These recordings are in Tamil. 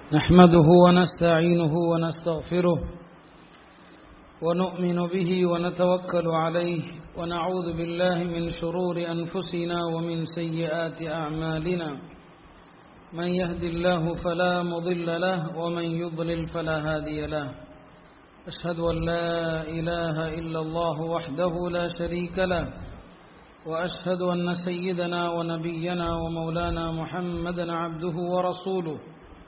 نحمده ونستعينه ونستغفره ونؤمن به ونتوكل عليه ونعوذ بالله من شرور أنفسنا ومن سيئات أعمالنا من يهد الله فلا مضل له ومن يضلل فلا هادي له أشهد أن لا إله إلا الله وحده لا شريك له وأشهد أن سيدنا ونبينا ومولانا محمدا عبده ورسوله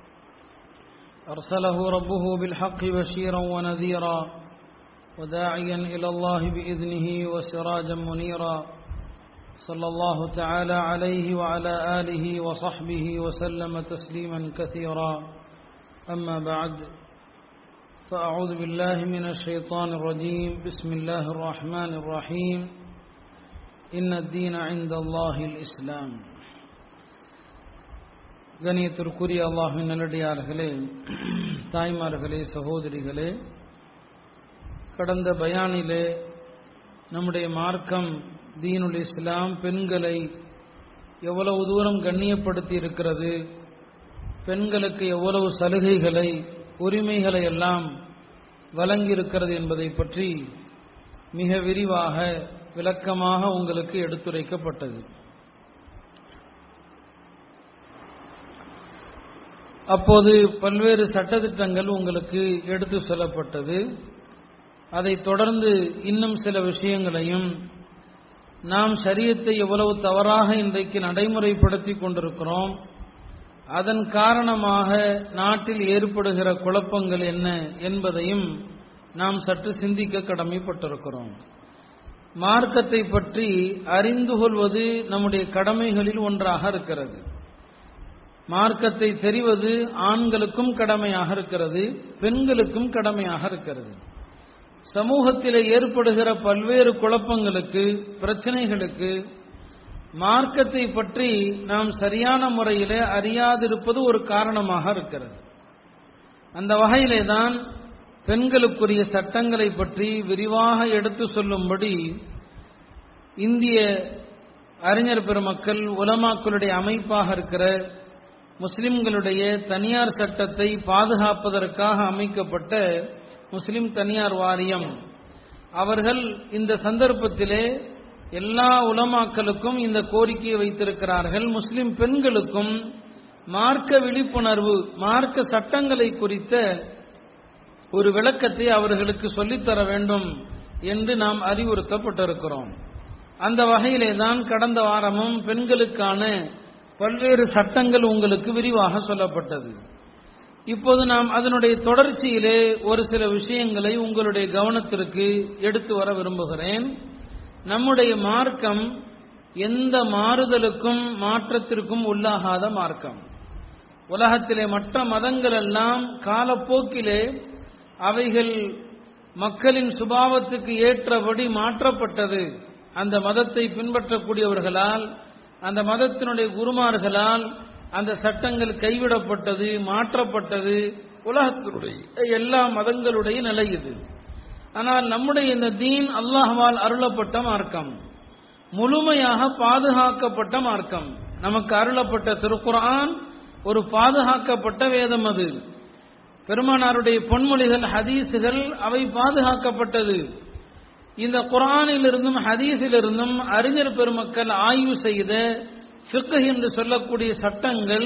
أرسله ربه بالحق بشيرا ونذيرا وداعيا إلى الله بإذنه وسراجا منيرا صلى الله تعالى عليه وعلى آله وصحبه وسلم تسليما كثيرا أما بعد فأعوذ بالله من الشيطان الرجيم بسم الله الرحمن الرحيم إن الدين عند الله الإسلام கணியத்திற்குரிய அல்லாஹின் நல்லடியார்களே தாய்மார்களே சகோதரிகளே கடந்த பயானிலே நம்முடைய மார்க்கம் தீனுல் இஸ்லாம் பெண்களை எவ்வளவு தூரம் கண்ணியப்படுத்தி இருக்கிறது பெண்களுக்கு எவ்வளவு சலுகைகளை உரிமைகளை எல்லாம் வழங்கியிருக்கிறது என்பதை பற்றி மிக விரிவாக விளக்கமாக உங்களுக்கு எடுத்துரைக்கப்பட்டது அப்போது பல்வேறு சட்டத்திட்டங்கள் உங்களுக்கு எடுத்து சொல்லப்பட்டது அதைத் தொடர்ந்து இன்னும் சில விஷயங்களையும் நாம் சரியத்தை எவ்வளவு தவறாக இன்றைக்கு நடைமுறைப்படுத்தி கொண்டிருக்கிறோம் அதன் காரணமாக நாட்டில் ஏற்படுகிற குழப்பங்கள் என்ன என்பதையும் நாம் சற்று சிந்திக்க கடமைப்பட்டிருக்கிறோம் மார்க்கத்தை பற்றி அறிந்து கொள்வது நம்முடைய கடமைகளில் ஒன்றாக இருக்கிறது மார்க்கத்தை தெரிவது ஆண்களுக்கும் கடமையாக இருக்கிறது பெண்களுக்கும் கடமையாக இருக்கிறது சமூகத்தில் ஏற்படுகிற பல்வேறு குழப்பங்களுக்கு பிரச்சனைகளுக்கு மார்க்கத்தை பற்றி நாம் சரியான முறையில் அறியாதிருப்பது ஒரு காரணமாக இருக்கிறது அந்த வகையிலே தான் பெண்களுக்குரிய சட்டங்களை பற்றி விரிவாக எடுத்து சொல்லும்படி இந்திய அறிஞர் பெருமக்கள் உலமாக்களுடைய அமைப்பாக இருக்கிற முஸ்லிம்களுடைய தனியார் சட்டத்தை பாதுகாப்பதற்காக அமைக்கப்பட்ட முஸ்லிம் தனியார் வாரியம் அவர்கள் இந்த சந்தர்ப்பத்திலே எல்லா உலமாக்களுக்கும் இந்த கோரிக்கையை வைத்திருக்கிறார்கள் முஸ்லிம் பெண்களுக்கும் மார்க்க விழிப்புணர்வு மார்க்க சட்டங்களை குறித்த ஒரு விளக்கத்தை அவர்களுக்கு சொல்லித்தர வேண்டும் என்று நாம் அறிவுறுத்தப்பட்டிருக்கிறோம் அந்த வகையிலே தான் கடந்த வாரமும் பெண்களுக்கான பல்வேறு சட்டங்கள் உங்களுக்கு விரிவாக சொல்லப்பட்டது இப்போது நாம் அதனுடைய தொடர்ச்சியிலே ஒரு சில விஷயங்களை உங்களுடைய கவனத்திற்கு எடுத்து வர விரும்புகிறேன் நம்முடைய மார்க்கம் எந்த மாறுதலுக்கும் மாற்றத்திற்கும் உள்ளாகாத மார்க்கம் உலகத்திலே மற்ற மதங்கள் எல்லாம் காலப்போக்கிலே அவைகள் மக்களின் சுபாவத்துக்கு ஏற்றபடி மாற்றப்பட்டது அந்த மதத்தை பின்பற்றக்கூடியவர்களால் அந்த மதத்தினுடைய குருமார்களால் அந்த சட்டங்கள் கைவிடப்பட்டது மாற்றப்பட்டது உலகத்தினுடைய எல்லா மதங்களுடைய நிலை இது ஆனால் நம்முடைய இந்த தீன் அல்லாஹ்வால் அருளப்பட்ட மார்க்கம் முழுமையாக பாதுகாக்கப்பட்ட மார்க்கம் நமக்கு அருளப்பட்ட திருக்குரான் ஒரு பாதுகாக்கப்பட்ட வேதம் அது பெருமானாருடைய பொன்மொழிகள் ஹதீஸுகள் அவை பாதுகாக்கப்பட்டது இந்த குரானிலிருந்தும் ஹதீஸிலிருந்தும் அறிஞர் பெருமக்கள் ஆய்வு செய்த ஃபிக்கு என்று சொல்லக்கூடிய சட்டங்கள்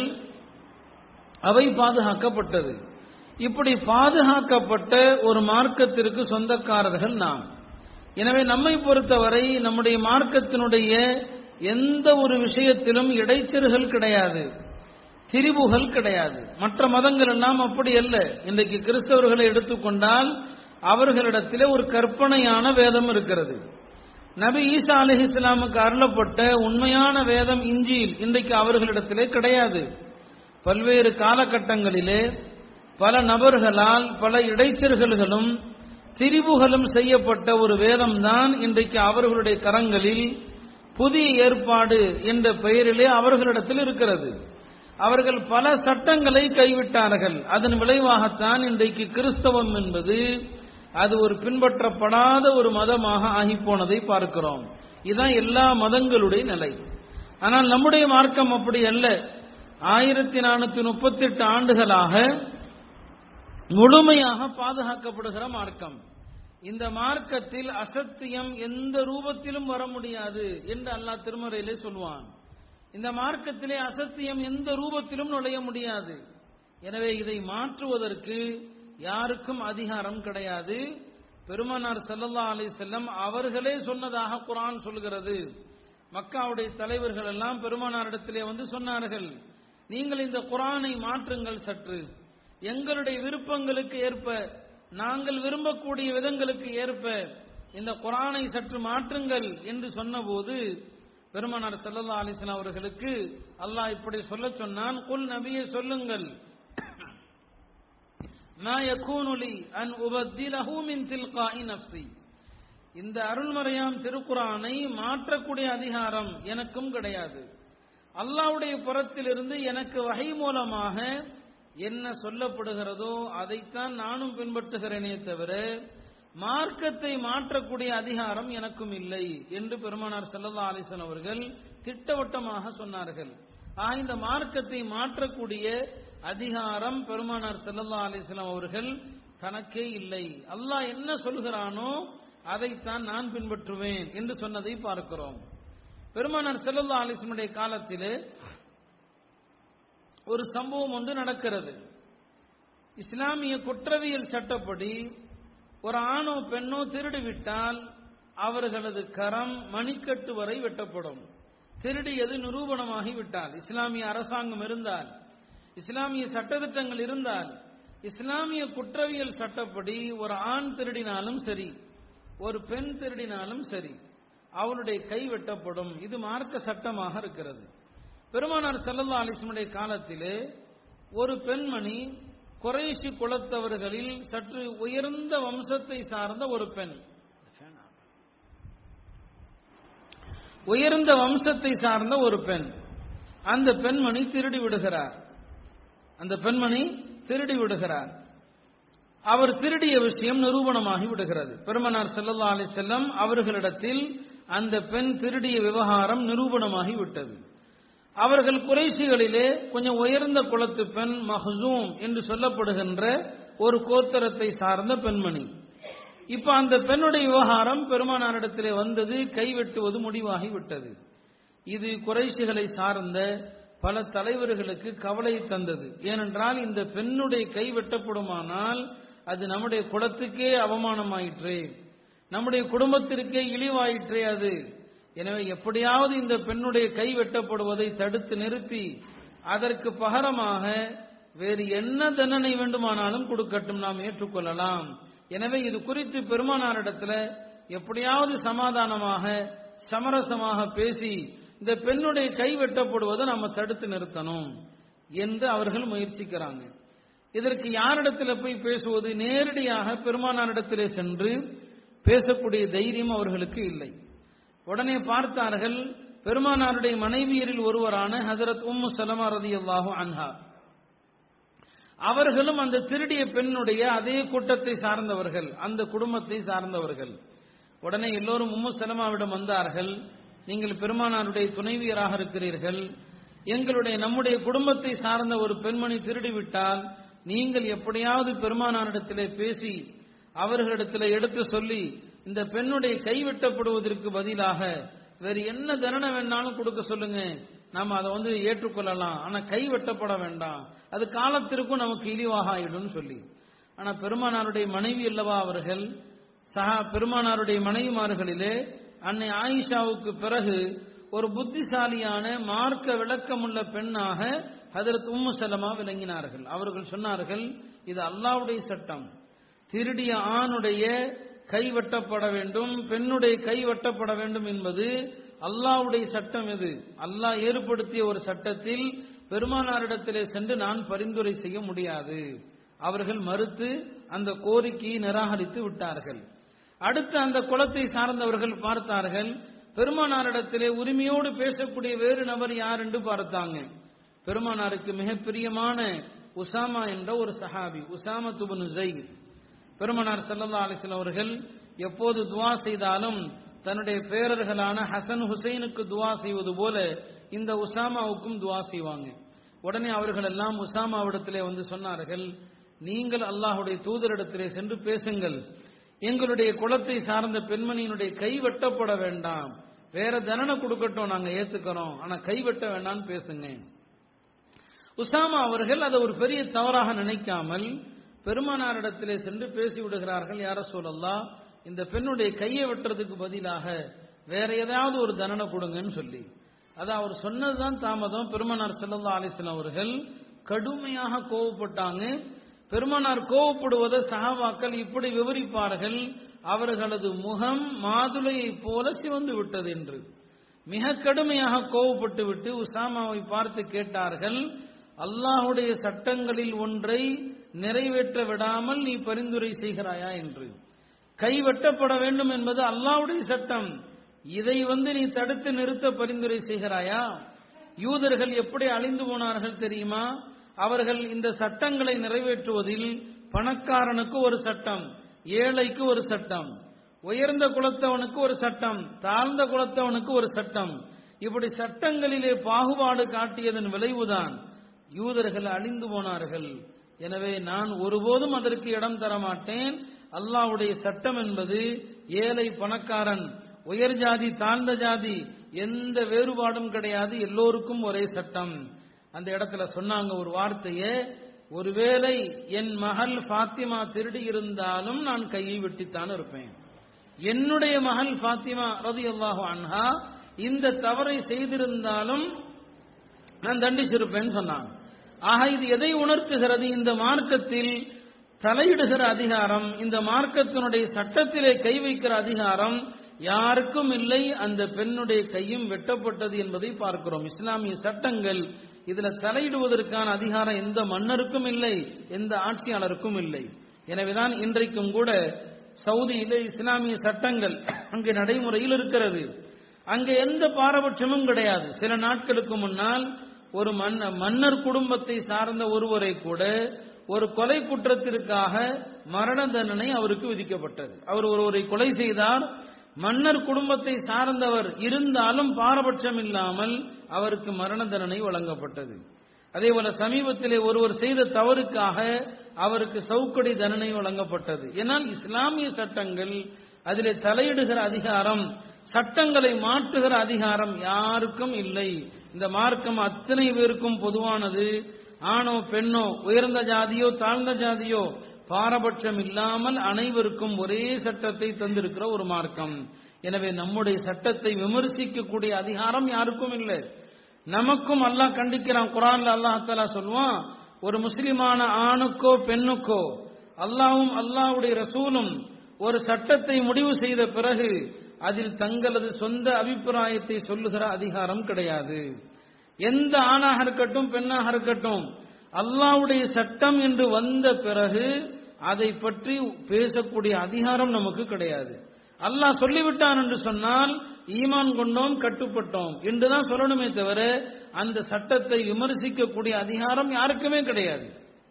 அவை பாதுகாக்கப்பட்டது இப்படி பாதுகாக்கப்பட்ட ஒரு மார்க்கத்திற்கு சொந்தக்காரர்கள் நாம் எனவே நம்மை பொறுத்தவரை நம்முடைய மார்க்கத்தினுடைய எந்த ஒரு விஷயத்திலும் இடைச்சல்கள் கிடையாது திரிவுகள் கிடையாது மற்ற மதங்கள் எல்லாம் அப்படி அல்ல இன்றைக்கு கிறிஸ்தவர்களை எடுத்துக்கொண்டால் அவர்களிடத்திலே ஒரு கற்பனையான வேதம் இருக்கிறது நபி ஈசா அலி இஸ்லாமுக்கு அருளப்பட்ட உண்மையான வேதம் இஞ்சியில் இன்றைக்கு அவர்களிடத்திலே கிடையாது பல்வேறு காலகட்டங்களிலே பல நபர்களால் பல இடைச்சல்களும் திரிவுகளும் செய்யப்பட்ட ஒரு வேதம் தான் இன்றைக்கு அவர்களுடைய கரங்களில் புதிய ஏற்பாடு என்ற பெயரிலே அவர்களிடத்தில் இருக்கிறது அவர்கள் பல சட்டங்களை கைவிட்டார்கள் அதன் விளைவாகத்தான் இன்றைக்கு கிறிஸ்தவம் என்பது அது ஒரு பின்பற்றப்படாத ஒரு மதமாக ஆகி போனதை பார்க்கிறோம் இதுதான் எல்லா மதங்களுடைய நிலை ஆனால் நம்முடைய மார்க்கம் அப்படி அல்ல ஆயிரத்தி நானூத்தி முப்பத்தி எட்டு ஆண்டுகளாக முழுமையாக பாதுகாக்கப்படுகிற மார்க்கம் இந்த மார்க்கத்தில் அசத்தியம் எந்த ரூபத்திலும் வர முடியாது என்று அல்லாஹ் திருமறையிலே சொல்வான் இந்த மார்க்கத்திலே அசத்தியம் எந்த ரூபத்திலும் நுழைய முடியாது எனவே இதை மாற்றுவதற்கு யாருக்கும் அதிகாரம் கிடையாது பெருமானார் சல்லல்லா அலி செல்லம் அவர்களே சொன்னதாக குரான் சொல்கிறது மக்காவுடைய தலைவர்கள் எல்லாம் பெருமானாரிடத்திலே வந்து சொன்னார்கள் நீங்கள் இந்த குரானை மாற்றுங்கள் சற்று எங்களுடைய விருப்பங்களுக்கு ஏற்ப நாங்கள் விரும்பக்கூடிய விதங்களுக்கு ஏற்ப இந்த குரானை சற்று மாற்றுங்கள் என்று சொன்னபோது பெருமானார் சல்லல்லா அலிஸ்லாம் அவர்களுக்கு அல்லாஹ் இப்படி சொல்ல சொன்னான் குல் நபியை சொல்லுங்கள் ما يكون لي أن أبدله من تلقاء نفسي இந்த அருள்மறையாம் திருக்குறானை மாற்றக்கூடிய அதிகாரம் எனக்கும் கிடையாது அல்லாவுடைய புறத்திலிருந்து எனக்கு வகை மூலமாக என்ன சொல்லப்படுகிறதோ அதைத்தான் நானும் பின்பற்றுகிறேனே தவிர மார்க்கத்தை மாற்றக்கூடிய அதிகாரம் எனக்கும் இல்லை என்று பெருமானார் சல்லல்லா அலிசன் அவர்கள் திட்டவட்டமாக சொன்னார்கள் ஆக இந்த மார்க்கத்தை மாற்றக்கூடிய அதிகாரம் பெருமானார் செல்லல்லா அலிஸ்லாம் அவர்கள் தனக்கே இல்லை அல்லாஹ் என்ன சொல்கிறானோ அதைத்தான் நான் பின்பற்றுவேன் என்று சொன்னதை பார்க்கிறோம் பெருமானார் செல்லல்லா அலிஸ்லமுடைய காலத்திலே ஒரு சம்பவம் ஒன்று நடக்கிறது இஸ்லாமிய குற்றவியல் சட்டப்படி ஒரு ஆணோ பெண்ணோ திருடிவிட்டால் அவர்களது கரம் மணிக்கட்டு வரை வெட்டப்படும் திருடியது நிரூபணமாகி விட்டால் இஸ்லாமிய அரசாங்கம் இருந்தால் இஸ்லாமிய சட்டத்திட்டங்கள் இருந்தால் இஸ்லாமிய குற்றவியல் சட்டப்படி ஒரு ஆண் திருடினாலும் சரி ஒரு பெண் திருடினாலும் சரி அவளுடைய கை வெட்டப்படும் இது மார்க்க சட்டமாக இருக்கிறது பெருமானார் செல்லல்லா அலிஸ்முடைய காலத்திலே ஒரு பெண்மணி குறைசி குலத்தவர்களில் சற்று உயர்ந்த வம்சத்தை சார்ந்த ஒரு பெண் உயர்ந்த வம்சத்தை சார்ந்த ஒரு பெண் அந்த பெண்மணி திருடி விடுகிறார் அந்த பெண்மணி திருடி விடுகிறார் அவர் திருடிய விஷயம் நிரூபணமாகி விடுகிறது பெருமனார் செல்லல்லா அலி செல்லம் அவர்களிடத்தில் அந்த பெண் திருடிய விவகாரம் நிரூபணமாகி விட்டது அவர்கள் குறைசிகளிலே கொஞ்சம் உயர்ந்த குலத்து பெண் மஹூம் என்று சொல்லப்படுகின்ற ஒரு கோத்தரத்தை சார்ந்த பெண்மணி இப்ப அந்த பெண்ணுடைய விவகாரம் பெருமானாரிடத்திலே வந்தது கைவெட்டுவது முடிவாகி விட்டது இது குறைசிகளை சார்ந்த பல தலைவர்களுக்கு கவலை தந்தது ஏனென்றால் இந்த பெண்ணுடைய கை வெட்டப்படுமானால் அது நம்முடைய குலத்துக்கே அவமானமாயிற்றே நம்முடைய குடும்பத்திற்கே இழிவாயிற்றே அது எனவே எப்படியாவது இந்த பெண்ணுடைய கை வெட்டப்படுவதை தடுத்து நிறுத்தி அதற்கு பகரமாக வேறு என்ன தண்டனை வேண்டுமானாலும் கொடுக்கட்டும் நாம் ஏற்றுக்கொள்ளலாம் எனவே இது குறித்து பெருமானாரிடத்துல எப்படியாவது சமாதானமாக சமரசமாக பேசி இந்த பெண்ணுடைய கை வெட்டப்படுவதை நம்ம தடுத்து நிறுத்தணும் என்று அவர்கள் முயற்சிக்கிறாங்க இதற்கு யாரிடத்தில் போய் பேசுவது நேரடியாக பெருமானாரிடத்திலே சென்று பேசக்கூடிய தைரியம் அவர்களுக்கு இல்லை உடனே பார்த்தார்கள் பெருமானாருடைய மனைவியரில் ஒருவரான ஹசரத் உம்மு சலமா ரதி அல்லாஹு அன்ஹா அவர்களும் அந்த திருடிய பெண்ணுடைய அதே கூட்டத்தை சார்ந்தவர்கள் அந்த குடும்பத்தை சார்ந்தவர்கள் உடனே எல்லோரும் உம்மு சலமாவிடம் வந்தார்கள் நீங்கள் பெருமானாருடைய துணைவியராக இருக்கிறீர்கள் எங்களுடைய நம்முடைய குடும்பத்தை சார்ந்த ஒரு பெண்மணி திருடிவிட்டால் நீங்கள் எப்படியாவது பெருமானாரிடத்திலே பேசி அவர்களிடத்தில் எடுத்து சொல்லி இந்த பெண்ணுடைய கைவெட்டப்படுவதற்கு பதிலாக வேறு என்ன தண்டனை வேணாலும் கொடுக்க சொல்லுங்க நாம அதை வந்து ஏற்றுக்கொள்ளலாம் ஆனா கை வெட்டப்பட வேண்டாம் அது காலத்திற்கும் நமக்கு இழிவாக ஆயிடும் சொல்லி ஆனா பெருமானாருடைய மனைவி அல்லவா அவர்கள் சஹா பெருமானாருடைய மனைவிமார்களிலே அன்னை ஆயிஷாவுக்கு பிறகு ஒரு புத்திசாலியான மார்க்க விளக்கமுள்ள பெண்ணாக ஹதரத் உம்மு சலமா விளங்கினார்கள் அவர்கள் சொன்னார்கள் இது அல்லாவுடைய சட்டம் திருடிய ஆணுடைய கை வெட்டப்பட வேண்டும் பெண்ணுடைய கை வெட்டப்பட வேண்டும் என்பது அல்லாவுடைய சட்டம் இது அல்லாஹ் ஏற்படுத்திய ஒரு சட்டத்தில் பெருமானாரிடத்திலே சென்று நான் பரிந்துரை செய்ய முடியாது அவர்கள் மறுத்து அந்த கோரிக்கையை நிராகரித்து விட்டார்கள் அடுத்து அந்த குலத்தை சார்ந்தவர்கள் பார்த்தார்கள் பெருமானாரிடத்திலே உரிமையோடு பேசக்கூடிய வேறு நபர் யார் என்று பார்த்தாங்க பெருமானாருக்கு மிக பிரியமான உசாமா என்ற ஒரு சஹாபி உசாமா துபனு ஜெயித் பெருமனார் சல்லல்லா அலிஸ்லாம் அவர்கள் எப்போது துவா செய்தாலும் தன்னுடைய பேரர்களான ஹசன் ஹுசைனுக்கு துவா செய்வது போல இந்த உசாமாவுக்கும் துவா செய்வாங்க உடனே அவர்கள் எல்லாம் உசாமாவிடத்திலே வந்து சொன்னார்கள் நீங்கள் அல்லாஹுடைய தூதரிடத்திலே சென்று பேசுங்கள் எங்களுடைய குலத்தை சார்ந்த பெண்மணியினுடைய கை வெட்டப்பட வேண்டாம் வேற தண்டனை கொடுக்கட்டும் நாங்க ஏத்துக்கிறோம் ஆனா கை வெட்ட வேண்டாம்னு பேசுங்க உசாமா அவர்கள் அதை ஒரு பெரிய தவறாக நினைக்காமல் பெருமானாரிடத்திலே சென்று பேசி விடுகிறார்கள் யார சொல்லலாம் இந்த பெண்ணுடைய கையை வெட்டுறதுக்கு பதிலாக வேற ஏதாவது ஒரு தண்டனை கொடுங்கன்னு சொல்லி அது அவர் சொன்னதுதான் தாமதம் பெருமானார் செல்லல்லா அலிஸ்லாம் அவர்கள் கடுமையாக கோவப்பட்டாங்க பெருமானார் கோவப்படுவதை சஹாபாக்கள் இப்படி விவரிப்பார்கள் அவர்களது முகம் மாதுளையை போல சிவந்து விட்டது என்று மிக கடுமையாக கோவப்பட்டு விட்டு உசாமாவை பார்த்து கேட்டார்கள் அல்லாஹுடைய சட்டங்களில் ஒன்றை நிறைவேற்ற விடாமல் நீ பரிந்துரை செய்கிறாயா என்று கை வெட்டப்பட வேண்டும் என்பது அல்லாஹ்வுடைய சட்டம் இதை வந்து நீ தடுத்து நிறுத்த பரிந்துரை செய்கிறாயா யூதர்கள் எப்படி அழிந்து போனார்கள் தெரியுமா அவர்கள் இந்த சட்டங்களை நிறைவேற்றுவதில் பணக்காரனுக்கு ஒரு சட்டம் ஏழைக்கு ஒரு சட்டம் உயர்ந்த குலத்தவனுக்கு ஒரு சட்டம் தாழ்ந்த குலத்தவனுக்கு ஒரு சட்டம் இப்படி சட்டங்களிலே பாகுபாடு காட்டியதன் விளைவுதான் யூதர்கள் அழிந்து போனார்கள் எனவே நான் ஒருபோதும் அதற்கு இடம் தர மாட்டேன் அல்லாஹ்வுடைய சட்டம் என்பது ஏழை பணக்காரன் உயர் ஜாதி தாழ்ந்த ஜாதி எந்த வேறுபாடும் கிடையாது எல்லோருக்கும் ஒரே சட்டம் அந்த இடத்துல சொன்னாங்க ஒரு வார்த்தையை ஒருவேளை என் மகள் ஃபாத்திமா திருடி இருந்தாலும் நான் கையை வெட்டித்தான் இருப்பேன் என்னுடைய மகள் ஃபாத்திமா ரதி அல்லாஹு அன்ஹா இந்த தவறை செய்திருந்தாலும் நான் தண்டிச்சிருப்பேன்னு சொன்னான் ஆக இது எதை உணர்த்துகிறது இந்த மார்க்கத்தில் தலையிடுகிற அதிகாரம் இந்த மார்க்கத்தினுடைய சட்டத்திலே கை வைக்கிற அதிகாரம் யாருக்கும் இல்லை அந்த பெண்ணுடைய கையும் வெட்டப்பட்டது என்பதை பார்க்கிறோம் இஸ்லாமிய சட்டங்கள் இதுல தலையிடுவதற்கான அதிகாரம் எந்த மன்னருக்கும் இல்லை எந்த ஆட்சியாளருக்கும் இல்லை எனவேதான் இன்றைக்கும் கூட சவுதியிலே இஸ்லாமிய சட்டங்கள் அங்கு நடைமுறையில் இருக்கிறது அங்கே எந்த பாரபட்சமும் கிடையாது சில நாட்களுக்கு முன்னால் ஒரு மன்ன மன்னர் குடும்பத்தை சார்ந்த ஒருவரை கூட ஒரு கொலை குற்றத்திற்காக மரண தண்டனை அவருக்கு விதிக்கப்பட்டது அவர் ஒருவரை கொலை செய்தார் மன்னர் குடும்பத்தை சார்ந்தவர் இருந்தாலும் பாரபட்சம் இல்லாமல் அவருக்கு மரண தண்டனை வழங்கப்பட்டது அதே போல சமீபத்திலே ஒருவர் செய்த தவறுக்காக அவருக்கு சவுக்கடி தண்டனை வழங்கப்பட்டது ஏனால் இஸ்லாமிய சட்டங்கள் அதிலே தலையிடுகிற அதிகாரம் சட்டங்களை மாற்றுகிற அதிகாரம் யாருக்கும் இல்லை இந்த மார்க்கம் அத்தனை பேருக்கும் பொதுவானது ஆணோ பெண்ணோ உயர்ந்த ஜாதியோ தாழ்ந்த ஜாதியோ பாரபட்சம் இல்லாமல் அனைவருக்கும் ஒரே சட்டத்தை தந்திருக்கிற ஒரு மார்க்கம் எனவே நம்முடைய சட்டத்தை விமர்சிக்கக்கூடிய அதிகாரம் யாருக்கும் இல்லை நமக்கும் அல்லாஹ் கண்டிக்கிறான் குரான்ல அல்லாஹ் தலா சொல்லுவான் ஒரு முஸ்லிமான ஆணுக்கோ பெண்ணுக்கோ அல்லாவும் அல்லாஹ்வுடைய ரசூலும் ஒரு சட்டத்தை முடிவு செய்த பிறகு அதில் தங்களது சொந்த அபிப்பிராயத்தை சொல்லுகிற அதிகாரம் கிடையாது எந்த ஆணாக இருக்கட்டும் பெண்ணாக இருக்கட்டும் அல்லாவுடைய சட்டம் என்று வந்த பிறகு அதை பற்றி பேசக்கூடிய அதிகாரம் நமக்கு கிடையாது அல்லாஹ் சொல்லிவிட்டான் என்று சொன்னால் ஈமான் கொண்டோம் கட்டுப்பட்டோம் என்றுதான் சொல்லணுமே தவிர அந்த சட்டத்தை விமர்சிக்கக்கூடிய அதிகாரம் யாருக்குமே கிடையாது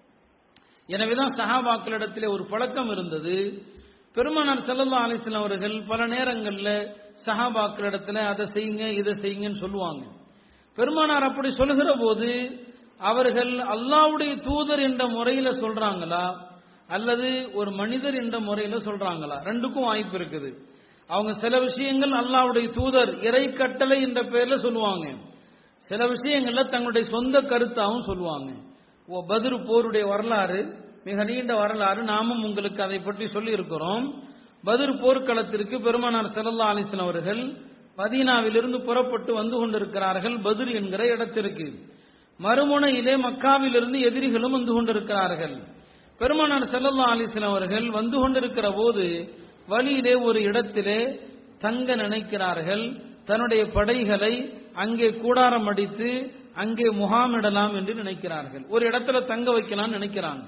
எனவேதான் சஹாபாக்களிடத்திலே ஒரு பழக்கம் இருந்தது பெருமானார் செல்லல்லா அலிஸ்லாம் அவர்கள் பல நேரங்களில் சஹாபாக்களிடத்துல அதை செய்யுங்க இதை செய்யுங்கன்னு சொல்லுவாங்க பெருமானார் அப்படி சொல்லுகிற போது அவர்கள் அல்லாவுடைய தூதர் என்ற முறையில சொல்றாங்களா அல்லது ஒரு மனிதர் என்ற முறையில சொல்றாங்களா ரெண்டுக்கும் வாய்ப்பு இருக்குது அவங்க சில விஷயங்கள் அல்லாவுடைய தூதர் இறை கட்டளை என்ற பெயர்ல சொல்லுவாங்க சில விஷயங்கள்ல தங்களுடைய சொந்த கருத்தாகவும் சொல்லுவாங்க ஓ பதிரு போருடைய வரலாறு மிக நீண்ட வரலாறு நாமும் உங்களுக்கு அதை பற்றி சொல்லி இருக்கிறோம் பதிர் போர்க்களத்திற்கு பெருமானார் செல்லல்லா அலிஸ்லாம் அவர்கள் மதீனாவிலிருந்து புறப்பட்டு வந்து கொண்டிருக்கிறார்கள் பதிர் என்கிற இடத்திற்கு மறுமுனையிலே மக்காவிலிருந்து எதிரிகளும் வந்து கொண்டிருக்கிறார்கள் பெருமானார் செல்லல்லா அலிஸ்லாம் அவர்கள் வந்து கொண்டிருக்கிற போது வழியிலே ஒரு இடத்திலே தங்க நினைக்கிறார்கள் தன்னுடைய படைகளை அங்கே கூடாரம் அடித்து அங்கே முகாமிடலாம் என்று நினைக்கிறார்கள் ஒரு இடத்துல தங்க வைக்கலாம் நினைக்கிறாங்க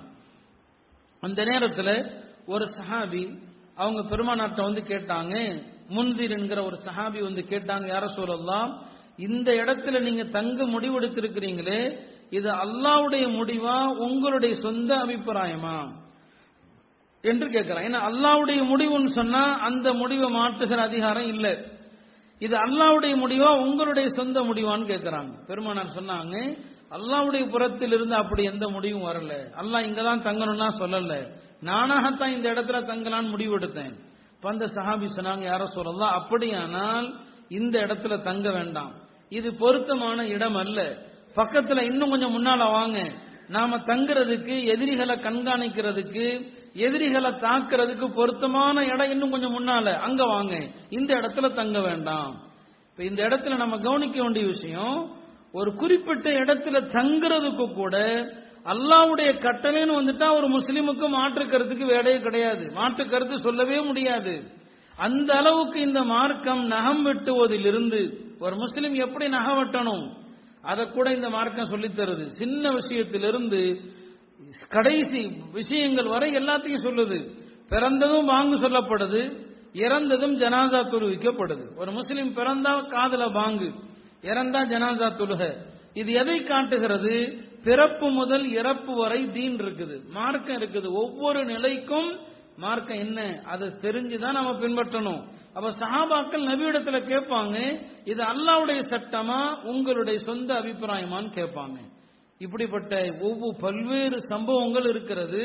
அந்த நேரத்தில் ஒரு சஹாபி அவங்க பெருமானாட்ட வந்து கேட்டாங்க முன்திர் என்கிற ஒரு சஹாபி வந்து கேட்டாங்க யார சொல்லலாம் இந்த இடத்துல நீங்க தங்க முடிவெடுத்திருக்கிறீங்களே இது அல்லாவுடைய முடிவா உங்களுடைய சொந்த அபிப்பிராயமா என்று கேட்கிறான் ஏன்னா அல்லாவுடைய முடிவுன்னு சொன்னா அந்த முடிவை மாற்றுகிற அதிகாரம் இல்லை இது அல்லாவுடைய முடிவா உங்களுடைய சொந்த முடிவான்னு கேட்கிறாங்க பெருமானார் சொன்னாங்க அல்லாவுடைய புறத்தில் இருந்து அப்படி எந்த முடிவும் வரல அல்லாஹ் இங்க தான் தங்கணும்னா சொல்லல நானாகத்தான் இந்த இடத்துல தங்கலான்னு முடிவு எடுத்தேன் இப்ப அந்த சஹாபி சொன்னாங்க யாரோ சொல்லலாம் அப்படியானால் இந்த இடத்துல தங்க வேண்டாம் இது பொருத்தமான இடம் அல்ல பக்கத்துல இன்னும் கொஞ்சம் முன்னால வாங்க நாம தங்குறதுக்கு எதிரிகளை கண்காணிக்கிறதுக்கு எதிரிகளை தாக்குறதுக்கு பொருத்தமான இடம் இன்னும் கொஞ்சம் முன்னால அங்க வாங்க இந்த இடத்துல தங்க வேண்டாம் இப்ப இந்த இடத்துல நம்ம கவனிக்க வேண்டிய விஷயம் ஒரு குறிப்பிட்ட இடத்துல தங்குறதுக்கு கூட அல்லாவுடைய கட்டளைன்னு வந்துட்டா ஒரு முஸ்லிமுக்கு மாற்று கருத்துக்கு வேலையே கிடையாது மாற்று கருத்து சொல்லவே முடியாது அந்த அளவுக்கு இந்த மார்க்கம் நகம் வெட்டுவதிலிருந்து ஒரு முஸ்லிம் எப்படி நகம் வெட்டணும் அதை கூட இந்த மார்க்கம் சொல்லித் தருது சின்ன விஷயத்திலிருந்து கடைசி விஷயங்கள் வரை எல்லாத்தையும் சொல்லுது பிறந்ததும் பாங்கு சொல்லப்படுது இறந்ததும் ஜனாதா தொழுவிக்கப்படுது ஒரு முஸ்லிம் பிறந்தா காதல பாங்கு இறந்தா ஜனாதா தொழுக இது எதை காட்டுகிறது பிறப்பு முதல் இறப்பு வரை தீன் இருக்குது மார்க்கம் இருக்குது ஒவ்வொரு நிலைக்கும் மார்க்கம் என்ன அதை தெரிஞ்சுதான் நம்ம பின்பற்றணும் அப்ப சஹாபாக்கள் நபியிடத்துல கேட்பாங்க இது அல்லாவுடைய சட்டமா உங்களுடைய சொந்த அபிப்பிராயமான்னு கேட்பாங்க இப்படிப்பட்ட ஒவ்வொரு பல்வேறு சம்பவங்கள் இருக்கிறது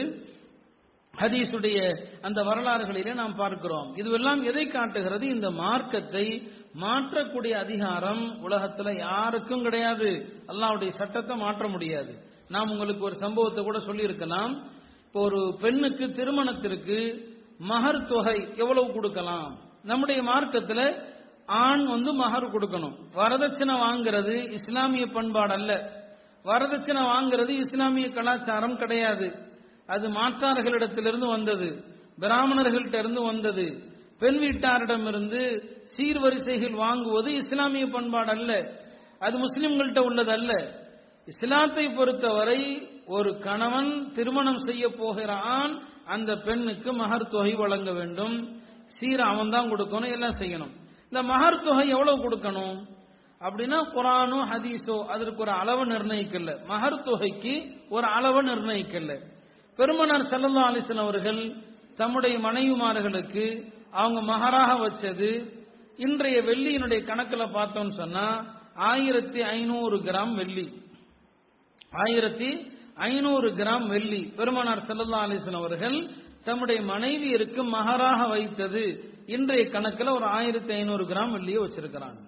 ஹதீஸுடைய அந்த வரலாறுகளிலே நாம் பார்க்கிறோம் இதுவெல்லாம் எதை காட்டுகிறது இந்த மார்க்கத்தை மாற்றக்கூடிய அதிகாரம் உலகத்துல யாருக்கும் கிடையாது அல்லாவுடைய சட்டத்தை மாற்ற முடியாது நாம் உங்களுக்கு ஒரு சம்பவத்தை கூட சொல்லி இருக்கலாம் இப்போ ஒரு பெண்ணுக்கு திருமணத்திற்கு மகர் தொகை எவ்வளவு கொடுக்கலாம் நம்முடைய மார்க்கத்துல ஆண் வந்து மகர் கொடுக்கணும் வரதட்சணை வாங்குறது இஸ்லாமிய பண்பாடு அல்ல வரதட்சணை வாங்குறது இஸ்லாமிய கலாச்சாரம் கிடையாது அது மாற்றார்களிடத்திலிருந்து வந்தது பிராமணர்கள்ட்ட இருந்து வந்தது பெண் வீட்டாரிடமிருந்து சீர்வரிசைகள் வாங்குவது இஸ்லாமிய பண்பாடு அல்ல அது முஸ்லிம்கள்ட்ட உள்ளது அல்ல இஸ்லாத்தை பொறுத்தவரை ஒரு கணவன் திருமணம் செய்ய போகிற ஆண் அந்த பெண்ணுக்கு மகர் தொகை வழங்க வேண்டும் சீர அவன் தான் கொடுக்கணும் எல்லாம் செய்யணும் இந்த மகர் தொகை எவ்வளவு கொடுக்கணும் அப்படின்னா குரானோ ஹதீஸோ அதற்கு ஒரு அளவு நிர்ணயிக்கல மகர் தொகைக்கு ஒரு அளவு நிர்ணயிக்கல பெருமனார் சல்லல்லா அலிஸ்லாம் அவர்கள் தம்முடைய மனைவிமார்களுக்கு அவங்க மகராக வச்சது இன்றைய வெள்ளியினுடைய கணக்கில் பார்த்தோம்னு சொன்னா ஆயிரத்தி ஐநூறு கிராம் வெள்ளி ஆயிரத்தி ஐநூறு கிராம் வெள்ளி பெருமானார் சல்லல்லா அலிஸ்லாம் அவர்கள் தம்முடைய மனைவியருக்கு மகராக வைத்தது இன்றைய கணக்கில் ஒரு ஆயிரத்தி ஐநூறு கிராம் வெள்ளியை வச்சிருக்கிறாங்க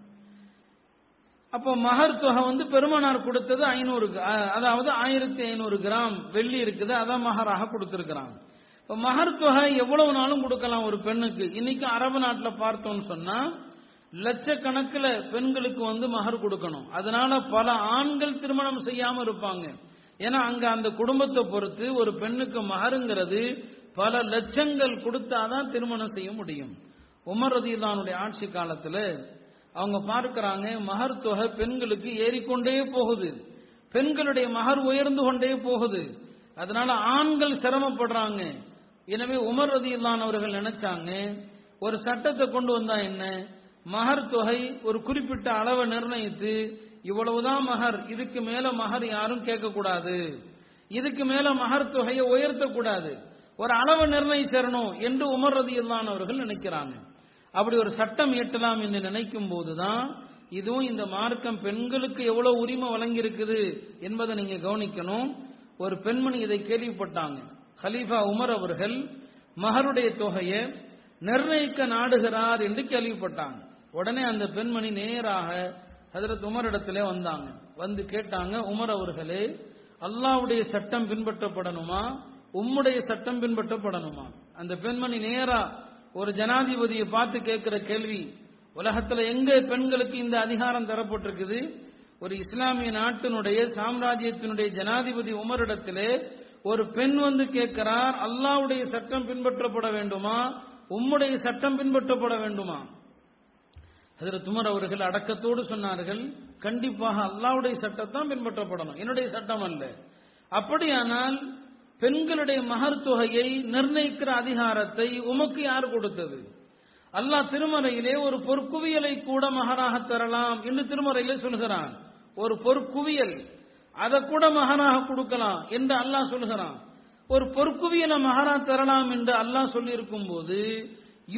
அப்போ மகர் தொகை வந்து பெருமானார் கொடுத்தது ஐநூறு அதாவது ஆயிரத்தி ஐநூறு கிராம் வெள்ளி இருக்குது அதான் மகராக கொடுத்திருக்கிறாங்க இப்போ மகர் தொகை எவ்வளவு நாளும் கொடுக்கலாம் ஒரு பெண்ணுக்கு இன்னைக்கு அரபு நாட்டில் பார்த்தோம்னு சொன்னா லட்சக்கணக்கில் பெண்களுக்கு வந்து மகர் கொடுக்கணும் அதனால பல ஆண்கள் திருமணம் செய்யாம இருப்பாங்க ஏன்னா அங்க அந்த குடும்பத்தை பொறுத்து ஒரு பெண்ணுக்கு மகருங்கிறது பல லட்சங்கள் கொடுத்தாதான் திருமணம் செய்ய முடியும் உமர் ரதியுல்லானுடைய ஆட்சி காலத்துல அவங்க பார்க்கிறாங்க மகர் தொகை பெண்களுக்கு ஏறிக்கொண்டே போகுது பெண்களுடைய மகர் உயர்ந்து கொண்டே போகுது அதனால ஆண்கள் சிரமப்படுறாங்க எனவே உமர் ரதியுல்லான் அவர்கள் நினைச்சாங்க ஒரு சட்டத்தை கொண்டு வந்தா என்ன மகர் தொகை ஒரு குறிப்பிட்ட அளவை நிர்ணயித்து இவ்வளவுதான் மகர் இதுக்கு மேல மகர் யாரும் கேட்கக்கூடாது இதுக்கு மேல மகர் தொகையை உயர்த்தக்கூடாது ஒரு அளவை நிர்ணயிச்சிடணும் என்று உமர் ரதியுல்லான் அவர்கள் நினைக்கிறாங்க அப்படி ஒரு சட்டம் இயற்றலாம் என்று நினைக்கும் போதுதான் இதுவும் இந்த மார்க்கம் பெண்களுக்கு எவ்வளவு உரிமை வழங்கி இருக்குது என்பதை நீங்க கவனிக்கணும் ஒரு பெண்மணி இதை கேள்விப்பட்டாங்க ஹலீஃபா உமர் அவர்கள் மகருடைய தொகையை நிர்ணயிக்க நாடுகிறார் என்று கேள்விப்பட்டாங்க உடனே அந்த பெண்மணி நேராக ஹதரத் உமர் இடத்துல வந்தாங்க வந்து கேட்டாங்க உமர் அவர்களே அல்லாவுடைய சட்டம் பின்பற்றப்படணுமா உம்முடைய சட்டம் பின்பற்றப்படணுமா அந்த பெண்மணி நேரா ஒரு ஜனாதிபதியை பார்த்து கேட்கிற கேள்வி உலகத்துல எங்க பெண்களுக்கு இந்த அதிகாரம் தரப்பட்டிருக்குது ஒரு இஸ்லாமிய நாட்டினுடைய சாம்ராஜ்யத்தினுடைய ஜனாதிபதி உமரிடத்திலே ஒரு பெண் வந்து கேட்கிறார் அல்லாவுடைய சட்டம் பின்பற்றப்பட வேண்டுமா உம்முடைய சட்டம் பின்பற்றப்பட வேண்டுமா அதில் துமர் அவர்கள் அடக்கத்தோடு சொன்னார்கள் கண்டிப்பாக அல்லாவுடைய சட்டத்தான் பின்பற்றப்படணும் என்னுடைய சட்டம் அல்ல அப்படியானால் பெண்களுடைய மகர் தொகையை நிர்ணயிக்கிற அதிகாரத்தை உமக்கு யார் கொடுத்தது அல்லாஹ் திருமறையிலே ஒரு பொற்குவியலை கூட மகராக தரலாம் என்று திருமறையிலே சொல்கிறான் ஒரு பொற்குவியல் அதை கூட மகனாக கொடுக்கலாம் என்று அல்லாஹ் சொல்கிறான் ஒரு பொற்குவியலை மகரா தரலாம் என்று அல்லாஹ் சொல்லி இருக்கும் போது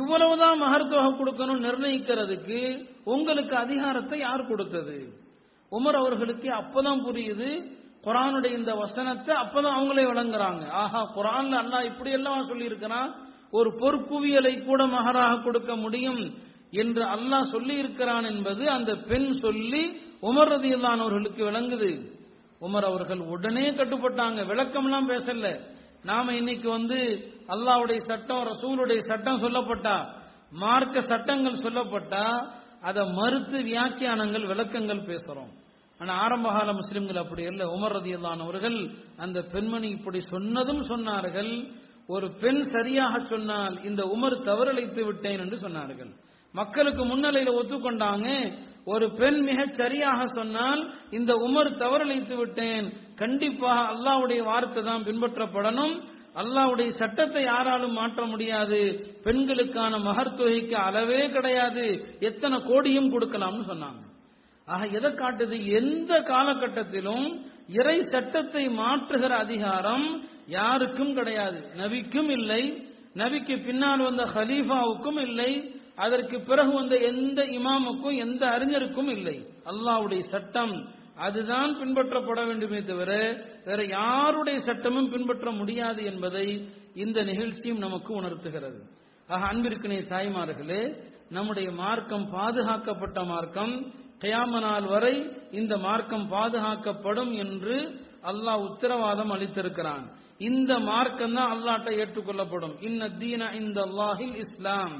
இவ்வளவுதான் மகர் தொகை கொடுக்கணும் நிர்ணயிக்கிறதுக்கு உங்களுக்கு அதிகாரத்தை யார் கொடுத்தது உமர் அவர்களுக்கு அப்பதான் புரியுது குரானுடைய இந்த வசனத்தை அப்பதான் அவங்களே வழங்குறாங்க ஆஹா குரான்ல அல்லாஹ் இப்படி எல்லாம் சொல்லி இருக்கிறான் ஒரு பொற்குவியலை கூட மகராக கொடுக்க முடியும் என்று அல்லாஹ் சொல்லி இருக்கிறான் என்பது அந்த பெண் சொல்லி உமர் ரதியில்லானவர்களுக்கு விளங்குது உமர் அவர்கள் உடனே கட்டுப்பட்டாங்க விளக்கம்லாம் பேசல நாம இன்னைக்கு வந்து அல்லாஹ்வுடைய சட்டம் ரசூலுடைய சட்டம் சொல்லப்பட்டா மார்க்க சட்டங்கள் சொல்லப்பட்டா அதை மறுத்து வியாக்கியானங்கள் விளக்கங்கள் பேசுறோம் ஆனா ஆரம்பகால முஸ்லிம்கள் அப்படி இல்லை உமர் ரதியல்லானவர்கள் அந்த பெண்மணி இப்படி சொன்னதும் சொன்னார்கள் ஒரு பெண் சரியாக சொன்னால் இந்த உமர் தவறளித்து விட்டேன் என்று சொன்னார்கள் மக்களுக்கு முன்னிலையில ஒத்துக்கொண்டாங்க ஒரு பெண் மிகச் சரியாக சொன்னால் இந்த உமர் தவறளித்து விட்டேன் கண்டிப்பாக அல்லாஹ்வுடைய வார்த்தை தான் பின்பற்றப்படணும் அல்லாஹ்வுடைய சட்டத்தை யாராலும் மாற்ற முடியாது பெண்களுக்கான மகர் தொகைக்கு அளவே கிடையாது எத்தனை கோடியும் கொடுக்கலாம்னு சொன்னாங்க ஆக எதை காட்டுது எந்த காலகட்டத்திலும் இறை சட்டத்தை மாற்றுகிற அதிகாரம் யாருக்கும் கிடையாது நபிக்கும் இல்லை நபிக்கு பின்னால் வந்த ஹலீஃபாவுக்கும் இல்லை அதற்கு பிறகு வந்த எந்த இமாமுக்கும் எந்த அறிஞருக்கும் இல்லை அல்லாஹ்வுடைய சட்டம் அதுதான் பின்பற்றப்பட வேண்டுமே தவிர வேற யாருடைய சட்டமும் பின்பற்ற முடியாது என்பதை இந்த நிகழ்ச்சியும் நமக்கு உணர்த்துகிறது ஆக அன்பிற்கினை தாய்மார்களே நம்முடைய மார்க்கம் பாதுகாக்கப்பட்ட மார்க்கம் கயாம நாள் வரை இந்த மார்க்கம் பாதுகாக்கப்படும் என்று அல்லாஹ் உத்தரவாதம் அளித்திருக்கிறான் இந்த மார்க்கம் தான் அல்லாட்ட ஏற்றுக்கொள்ளப்படும் இன்ன தீன இந்த அல்லாஹில் இஸ்லாம்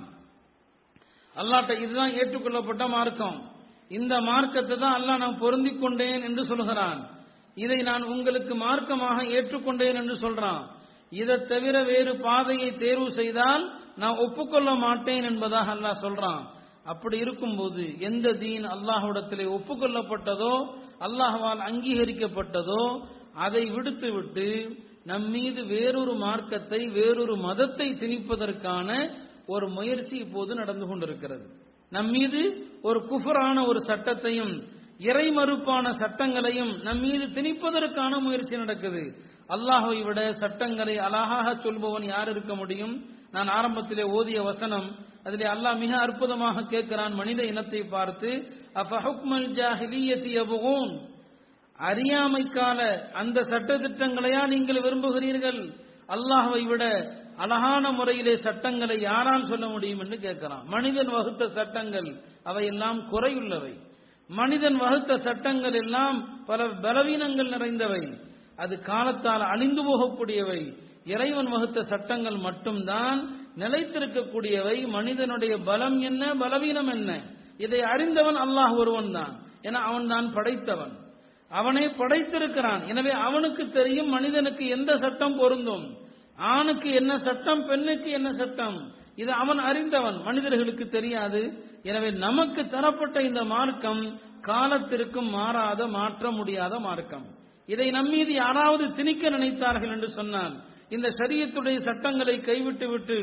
அல்லாட்ட இதுதான் ஏற்றுக்கொள்ளப்பட்ட மார்க்கம் இந்த மார்க்கத்தை தான் அல்லாஹ் நான் பொருந்திக் கொண்டேன் என்று சொல்கிறான் இதை நான் உங்களுக்கு மார்க்கமாக ஏற்றுக்கொண்டேன் என்று சொல்றான் இதை தவிர வேறு பாதையை தேர்வு செய்தால் நான் ஒப்புக்கொள்ள மாட்டேன் என்பதாக அல்லாஹ் சொல்றான் அப்படி இருக்கும்போது எந்த தீன் அல்லாஹ்விடத்திலே ஒப்புக்கொள்ளப்பட்டதோ அல்லாஹ்வால் அங்கீகரிக்கப்பட்டதோ அதை விடுத்து விட்டு நம் மீது வேறொரு மார்க்கத்தை வேறொரு மதத்தை திணிப்பதற்கான ஒரு முயற்சி இப்போது நடந்து கொண்டிருக்கிறது நம் மீது ஒரு குஃபரான ஒரு சட்டத்தையும் இறை மறுப்பான சட்டங்களையும் நம் மீது திணிப்பதற்கான முயற்சி நடக்குது அல்லாஹை விட சட்டங்களை அழகாக சொல்பவன் யார் இருக்க முடியும் நான் ஆரம்பத்திலே ஓதிய வசனம் அதிலே அல்லாஹ் மிக அற்புதமாக கேட்கிறான் மனித இனத்தை பார்த்து அஃபஹுக்மல் ஜாஹிலியத்தி யபுகூன் அறியாமைக்கால அந்த சட்ட திட்டங்களையா நீங்கள் விரும்புகிறீர்கள் அல்லாஹ்வை விட அழகான முறையிலே சட்டங்களை யாரால் சொல்ல முடியும் என்று கேட்கிறான் மனிதன் வகுத்த சட்டங்கள் அவையெல்லாம் குறையுள்ளவை மனிதன் வகுத்த சட்டங்கள் எல்லாம் பல பலவீனங்கள் நிறைந்தவை அது காலத்தால் அழிந்து போகக்கூடியவை இறைவன் வகுத்த சட்டங்கள் மட்டும்தான் நிலைத்திருக்கக்கூடியவை மனிதனுடைய பலம் என்ன பலவீனம் என்ன இதை அறிந்தவன் அல்லாஹ் ஒருவன் தான் என அவன் தான் படைத்தவன் அவனை படைத்திருக்கிறான் எனவே அவனுக்கு தெரியும் மனிதனுக்கு எந்த சட்டம் பொருந்தும் ஆணுக்கு என்ன சட்டம் பெண்ணுக்கு என்ன சட்டம் இது அவன் அறிந்தவன் மனிதர்களுக்கு தெரியாது எனவே நமக்கு தரப்பட்ட இந்த மார்க்கம் காலத்திற்கும் மாறாத மாற்ற முடியாத மார்க்கம் இதை நம்மீது யாராவது திணிக்க நினைத்தார்கள் என்று சொன்னால் இந்த சரியத்துடைய சட்டங்களை கைவிட்டு விட்டு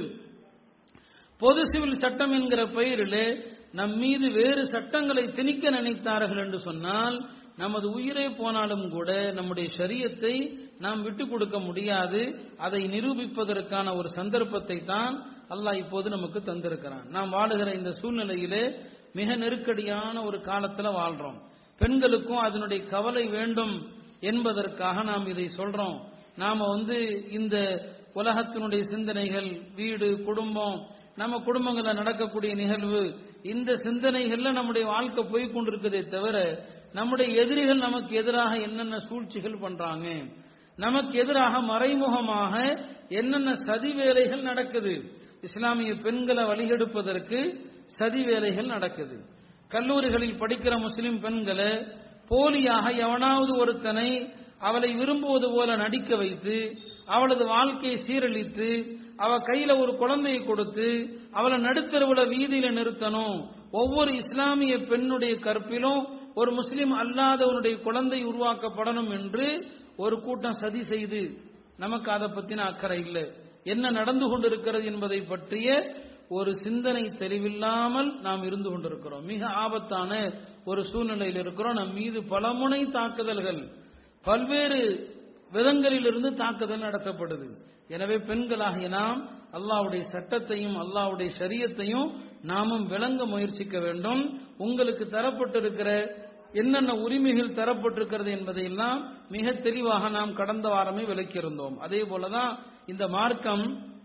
பொது சிவில் சட்டம் என்கிற பெயரிலே நம் மீது வேறு சட்டங்களை திணிக்க நினைத்தார்கள் என்று சொன்னால் நமது உயிரே போனாலும் கூட நம்முடைய சரியத்தை நாம் விட்டு கொடுக்க முடியாது அதை நிரூபிப்பதற்கான ஒரு சந்தர்ப்பத்தை தான் அல்லாஹ் இப்போது நமக்கு தந்திருக்கிறான் நாம் வாழுகிற இந்த சூழ்நிலையிலே மிக நெருக்கடியான ஒரு காலத்துல வாழ்றோம் பெண்களுக்கும் அதனுடைய கவலை வேண்டும் என்பதற்காக நாம் இதை சொல்றோம் நாம வந்து இந்த உலகத்தினுடைய சிந்தனைகள் வீடு குடும்பம் நம்ம குடும்பங்கள்ல நடக்கக்கூடிய நிகழ்வு இந்த சிந்தனைகள்ல நம்முடைய வாழ்க்கை போய் கொண்டிருக்கிறதே தவிர நம்முடைய எதிரிகள் நமக்கு எதிராக என்னென்ன சூழ்ச்சிகள் பண்றாங்க நமக்கு எதிராக மறைமுகமாக என்னென்ன சதி வேலைகள் நடக்குது இஸ்லாமிய பெண்களை வழிகெடுப்பதற்கு சதி வேலைகள் நடக்குது கல்லூரிகளில் படிக்கிற முஸ்லிம் பெண்களை போலியாக எவனாவது ஒருத்தனை அவளை விரும்புவது போல நடிக்க வைத்து அவளது வாழ்க்கையை சீரழித்து அவ கையில ஒரு குழந்தையை கொடுத்து அவளை நடுத்தருவுல வீதியில நிறுத்தணும் ஒவ்வொரு இஸ்லாமிய பெண்ணுடைய கற்பிலும் ஒரு முஸ்லிம் அல்லாதவனுடைய குழந்தை உருவாக்கப்படணும் என்று ஒரு கூட்டம் சதி செய்து நமக்கு அதை பத்தின அக்கறை இல்லை என்ன நடந்து கொண்டிருக்கிறது என்பதை பற்றிய ஒரு சிந்தனை தெளிவில்லாமல் நாம் இருந்து கொண்டிருக்கிறோம் மிக ஆபத்தான ஒரு சூழ்நிலையில் இருக்கிறோம் நம் மீது பலமுனை தாக்குதல்கள் பல்வேறு விதங்களிலிருந்து தாக்குதல் நடத்தப்படுது எனவே பெண்களாகிய நாம் அல்லாவுடைய சட்டத்தையும் அல்லாவுடைய சரியத்தையும் நாமும் விளங்க முயற்சிக்க வேண்டும் உங்களுக்கு தரப்பட்டிருக்கிற என்னென்ன உரிமைகள் தரப்பட்டிருக்கிறது என்பதையெல்லாம் மிக தெளிவாக நாம் கடந்த வாரமே விளக்கியிருந்தோம் அதே போலதான் இந்த மார்க்கம்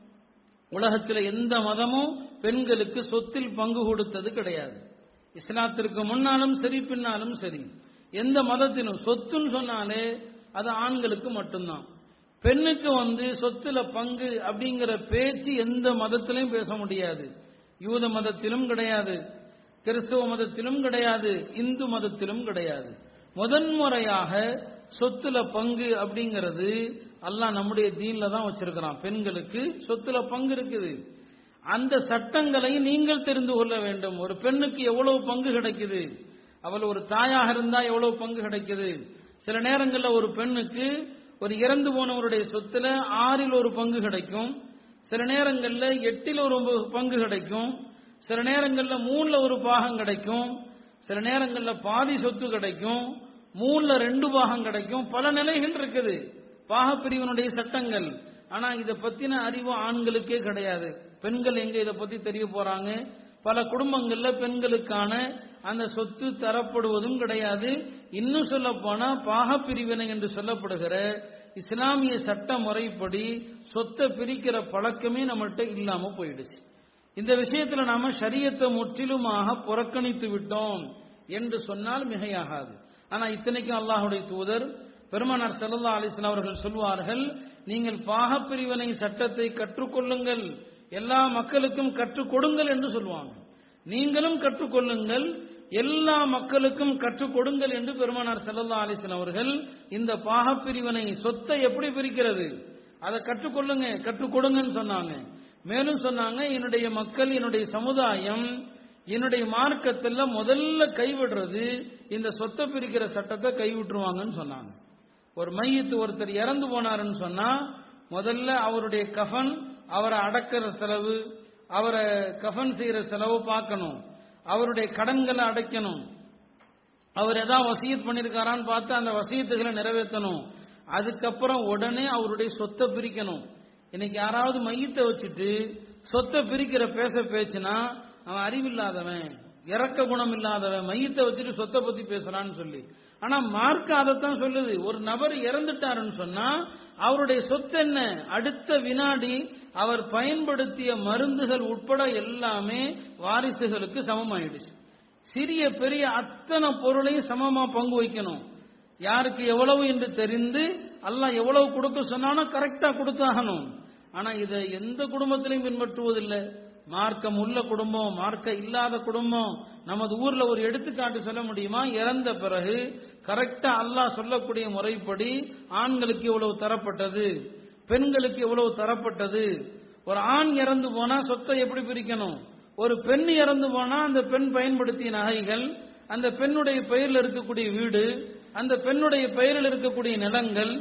உலகத்தில் எந்த மதமும் பெண்களுக்கு சொத்தில் பங்கு கொடுத்தது கிடையாது இஸ்லாத்திற்கு முன்னாலும் சரி பின்னாலும் சரி எந்த மதத்திலும் சொத்துன்னு சொன்னாலே அது ஆண்களுக்கு மட்டும்தான் பெண்ணுக்கு வந்து சொத்துல பங்கு அப்படிங்கிற பேச்சு எந்த மதத்திலையும் பேச முடியாது யூத மதத்திலும் கிடையாது கிறிஸ்தவ மதத்திலும் கிடையாது இந்து மதத்திலும் கிடையாது முதன்முறையாக சொத்துல பங்கு அப்படிங்கிறது அல்லாஹ் நம்முடைய தீன்ல தான் வச்சிருக்கிறான் பெண்களுக்கு சொத்துல பங்கு இருக்குது அந்த சட்டங்களை நீங்கள் தெரிந்து கொள்ள வேண்டும் ஒரு பெண்ணுக்கு எவ்வளவு பங்கு கிடைக்குது அவள் ஒரு தாயாக இருந்தா எவ்வளவு பங்கு கிடைக்குது சில நேரங்களில் ஒரு பெண்ணுக்கு ஒரு இறந்து போனவருடைய சொத்துல ஆறில் ஒரு பங்கு கிடைக்கும் சில நேரங்களில் எட்டில் ஒரு பங்கு கிடைக்கும் சில நேரங்களில் மூணுல ஒரு பாகம் கிடைக்கும் சில நேரங்களில் பாதி சொத்து கிடைக்கும் மூணுல ரெண்டு பாகம் கிடைக்கும் பல நிலைகள் இருக்குது பாகப்பிரிவினுடைய சட்டங்கள் ஆனா இதை பத்தின அறிவு ஆண்களுக்கே கிடையாது பெண்கள் எங்க இதை பத்தி தெரிய போறாங்க பல குடும்பங்கள்ல பெண்களுக்கான அந்த சொத்து தரப்படுவதும் கிடையாது இன்னும் சொல்ல போனா பாகப்பிரிவினை என்று சொல்லப்படுகிற இஸ்லாமிய சட்ட முறைப்படி சொத்தை பிரிக்கிற பழக்கமே நம்மள்கிட்ட இல்லாம போயிடுச்சு இந்த விஷயத்துல நாம சரியத்தை முற்றிலுமாக புறக்கணித்து விட்டோம் என்று சொன்னால் மிகையாகாது ஆனா இத்தனைக்கும் அல்லாஹுடைய தூதர் பெருமானார் செல்லல்லா அலிஸ்லாம் அவர்கள் சொல்வார்கள் நீங்கள் பாகப்பிரிவினை சட்டத்தை கற்றுக்கொள்ளுங்கள் எல்லா மக்களுக்கும் கற்றுக் கொடுங்கள் என்று சொல்லுவாங்க நீங்களும் கற்றுக்கொள்ளுங்கள் எல்லா மக்களுக்கும் கற்றுக் கொடுங்கள் என்று பெருமானார் செல்லல்லா அலிஸ்லாம் அவர்கள் இந்த பாகப்பிரிவினை சொத்தை எப்படி பிரிக்கிறது அதை கற்றுக்கொள்ளுங்க கற்றுக் கொடுங்கன்னு சொன்னாங்க மேலும் சொன்னாங்க என்னுடைய மக்கள் என்னுடைய சமுதாயம் என்னுடைய மார்க்கத்தில் முதல்ல கைவிடுறது இந்த சொத்தை பிரிக்கிற சட்டத்தை கைவிட்டுருவாங்கன்னு சொன்னாங்க ஒரு மையத்து ஒருத்தர் இறந்து போனாருன்னு சொன்னா முதல்ல அவருடைய கஃன் அவரை அடக்கிற செலவு அவரை கஃன் செய்யற செலவு பார்க்கணும் அவருடைய கடன்களை அடைக்கணும் அவர் ஏதாவது வசியத் பண்ணிருக்காரான்னு பார்த்து அந்த வசியத்துகளை நிறைவேற்றணும் அதுக்கப்புறம் உடனே அவருடைய சொத்தை பிரிக்கணும் இன்னைக்கு யாராவது மையத்தை வச்சுட்டு சொத்தை பிரிக்கிற பேச பேச்சுனா அவன் அறிவில்லாதவன் இறக்க குணம் இல்லாதவன் மையத்தை வச்சுட்டு சொத்தை பத்தி பேசுறான்னு சொல்லி ஆனா மார்க் அதைத்தான் சொல்லுது ஒரு நபர் இறந்துட்டாருன்னு சொன்னா அவருடைய சொத்து என்ன அடுத்த வினாடி அவர் பயன்படுத்திய மருந்துகள் உட்பட எல்லாமே வாரிசுகளுக்கு சமமாயிடுச்சு சிறிய பெரிய அத்தனை பொருளையும் சமமா பங்கு வைக்கணும் யாருக்கு எவ்வளவு என்று தெரிந்து அல்லாஹ் எவ்வளவு கொடுக்க சொன்னாலும் கரெக்டா கொடுத்தாகணும் ஆனா இதை எந்த குடும்பத்திலையும் பின்பற்றுவதில்லை மார்க்கம் உள்ள குடும்பம் மார்க்க இல்லாத குடும்பம் நமது ஊர்ல ஒரு எடுத்துக்காட்டு சொல்ல முடியுமா இறந்த பிறகு கரெக்டா அல்லாஹ் சொல்லக்கூடிய முறைப்படி ஆண்களுக்கு இவ்வளவு தரப்பட்டது பெண்களுக்கு இவ்வளவு தரப்பட்டது ஒரு ஆண் இறந்து போனா சொத்தை எப்படி பிரிக்கணும் ஒரு பெண் இறந்து போனா அந்த பெண் பயன்படுத்திய நகைகள் அந்த பெண்ணுடைய பெயரில் இருக்கக்கூடிய வீடு அந்த பெண்ணுடைய பெயரில் இருக்கக்கூடிய நிலங்கள்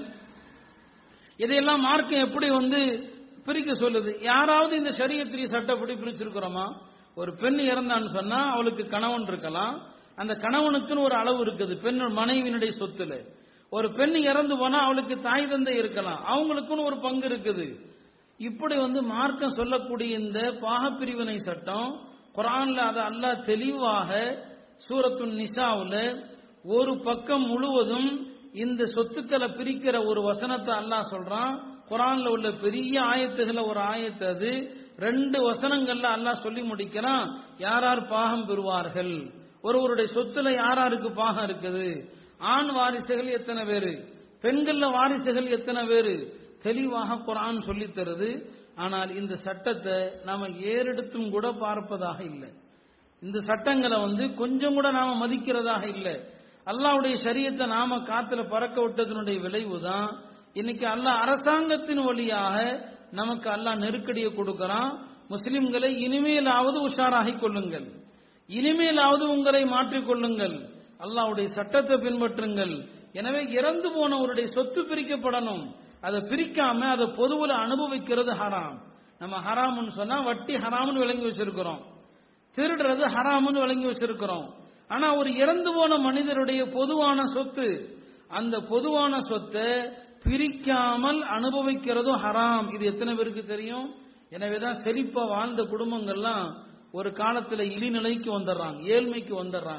இதையெல்லாம் மார்க்கம் எப்படி வந்து பிரிக்க சொல்லுது யாராவது இந்த சரியத்திரி சட்டப்படி பிரிச்சிருக்கிறோமா ஒரு பெண் இறந்தான்னு சொன்னா அவளுக்கு கணவன் இருக்கலாம் அந்த கணவனுக்குன்னு ஒரு அளவு இருக்குது பெண் மனைவியினுடைய சொத்துல ஒரு பெண் இறந்து போனா அவளுக்கு தாய் தந்தை இருக்கலாம் அவங்களுக்குன்னு ஒரு பங்கு இருக்குது இப்படி வந்து மார்க்கம் சொல்லக்கூடிய இந்த பாகப்பிரிவினை சட்டம் குரான்ல அதை அல்லாஹ் தெளிவாக சூரத்துன் நிசாவுல ஒரு பக்கம் முழுவதும் இந்த சொத்துக்களை பிரிக்கிற ஒரு வசனத்தை அல்லாஹ் சொல்றான் குரான்ல உள்ள பெரிய ஆயத்துகளை ஒரு ஆயத்து அது ரெண்டு வசனங்கள்ல அல்லாஹ் சொல்லி முடிக்கிறான் யார் யார் பாகம் பெறுவார்கள் ஒருவருடைய சொத்துல யாராருக்கு பாகம் இருக்குது ஆண் வாரிசுகள் எத்தனை பேரு பெண்கள்ல வாரிசுகள் எத்தனை பேரு தெளிவாக குரான் சொல்லி தருது ஆனால் இந்த சட்டத்தை நாம ஏறெடுத்தும் கூட பார்ப்பதாக இல்லை இந்த சட்டங்களை வந்து கொஞ்சம் கூட நாம மதிக்கிறதாக இல்லை அல்லாவுடைய சரியத்தை நாம காத்துல பறக்க விட்டதனுடைய விளைவு தான் இன்னைக்கு அல்லாஹ் அரசாங்கத்தின் வழியாக நமக்கு அல்லாஹ் நெருக்கடியை கொடுக்கறான் முஸ்லிம்களை இனிமேலாவது உஷாராகிக் கொள்ளுங்கள் இனிமேலாவது உங்களை மாற்றிக் கொள்ளுங்கள் அல்லாவுடைய சட்டத்தை பின்பற்றுங்கள் எனவே இறந்து போனவருடைய சொத்து பிரிக்கப்படணும் அதை பிரிக்காம அதை பொதுவில் அனுபவிக்கிறது ஹராம் நம்ம ஹராம்னு சொன்னா வட்டி ஹராம்னு விளங்கி வச்சிருக்கிறோம் திருடுறது ஹராம்னு விளங்கி வச்சிருக்கிறோம் ஆனா ஒரு இறந்து போன மனிதருடைய பொதுவான சொத்து அந்த பொதுவான சொத்தை பிரிக்காமல் அனுபவிக்கிறதும் ஹராம் இது எத்தனை பேருக்கு தெரியும் எனவேதான் செழிப்பா வாழ்ந்த குடும்பங்கள்லாம் ஒரு காலத்துல இழிநிலைக்கு வந்துடுறாங்க ஏழ்மைக்கு வந்துடுறாங்க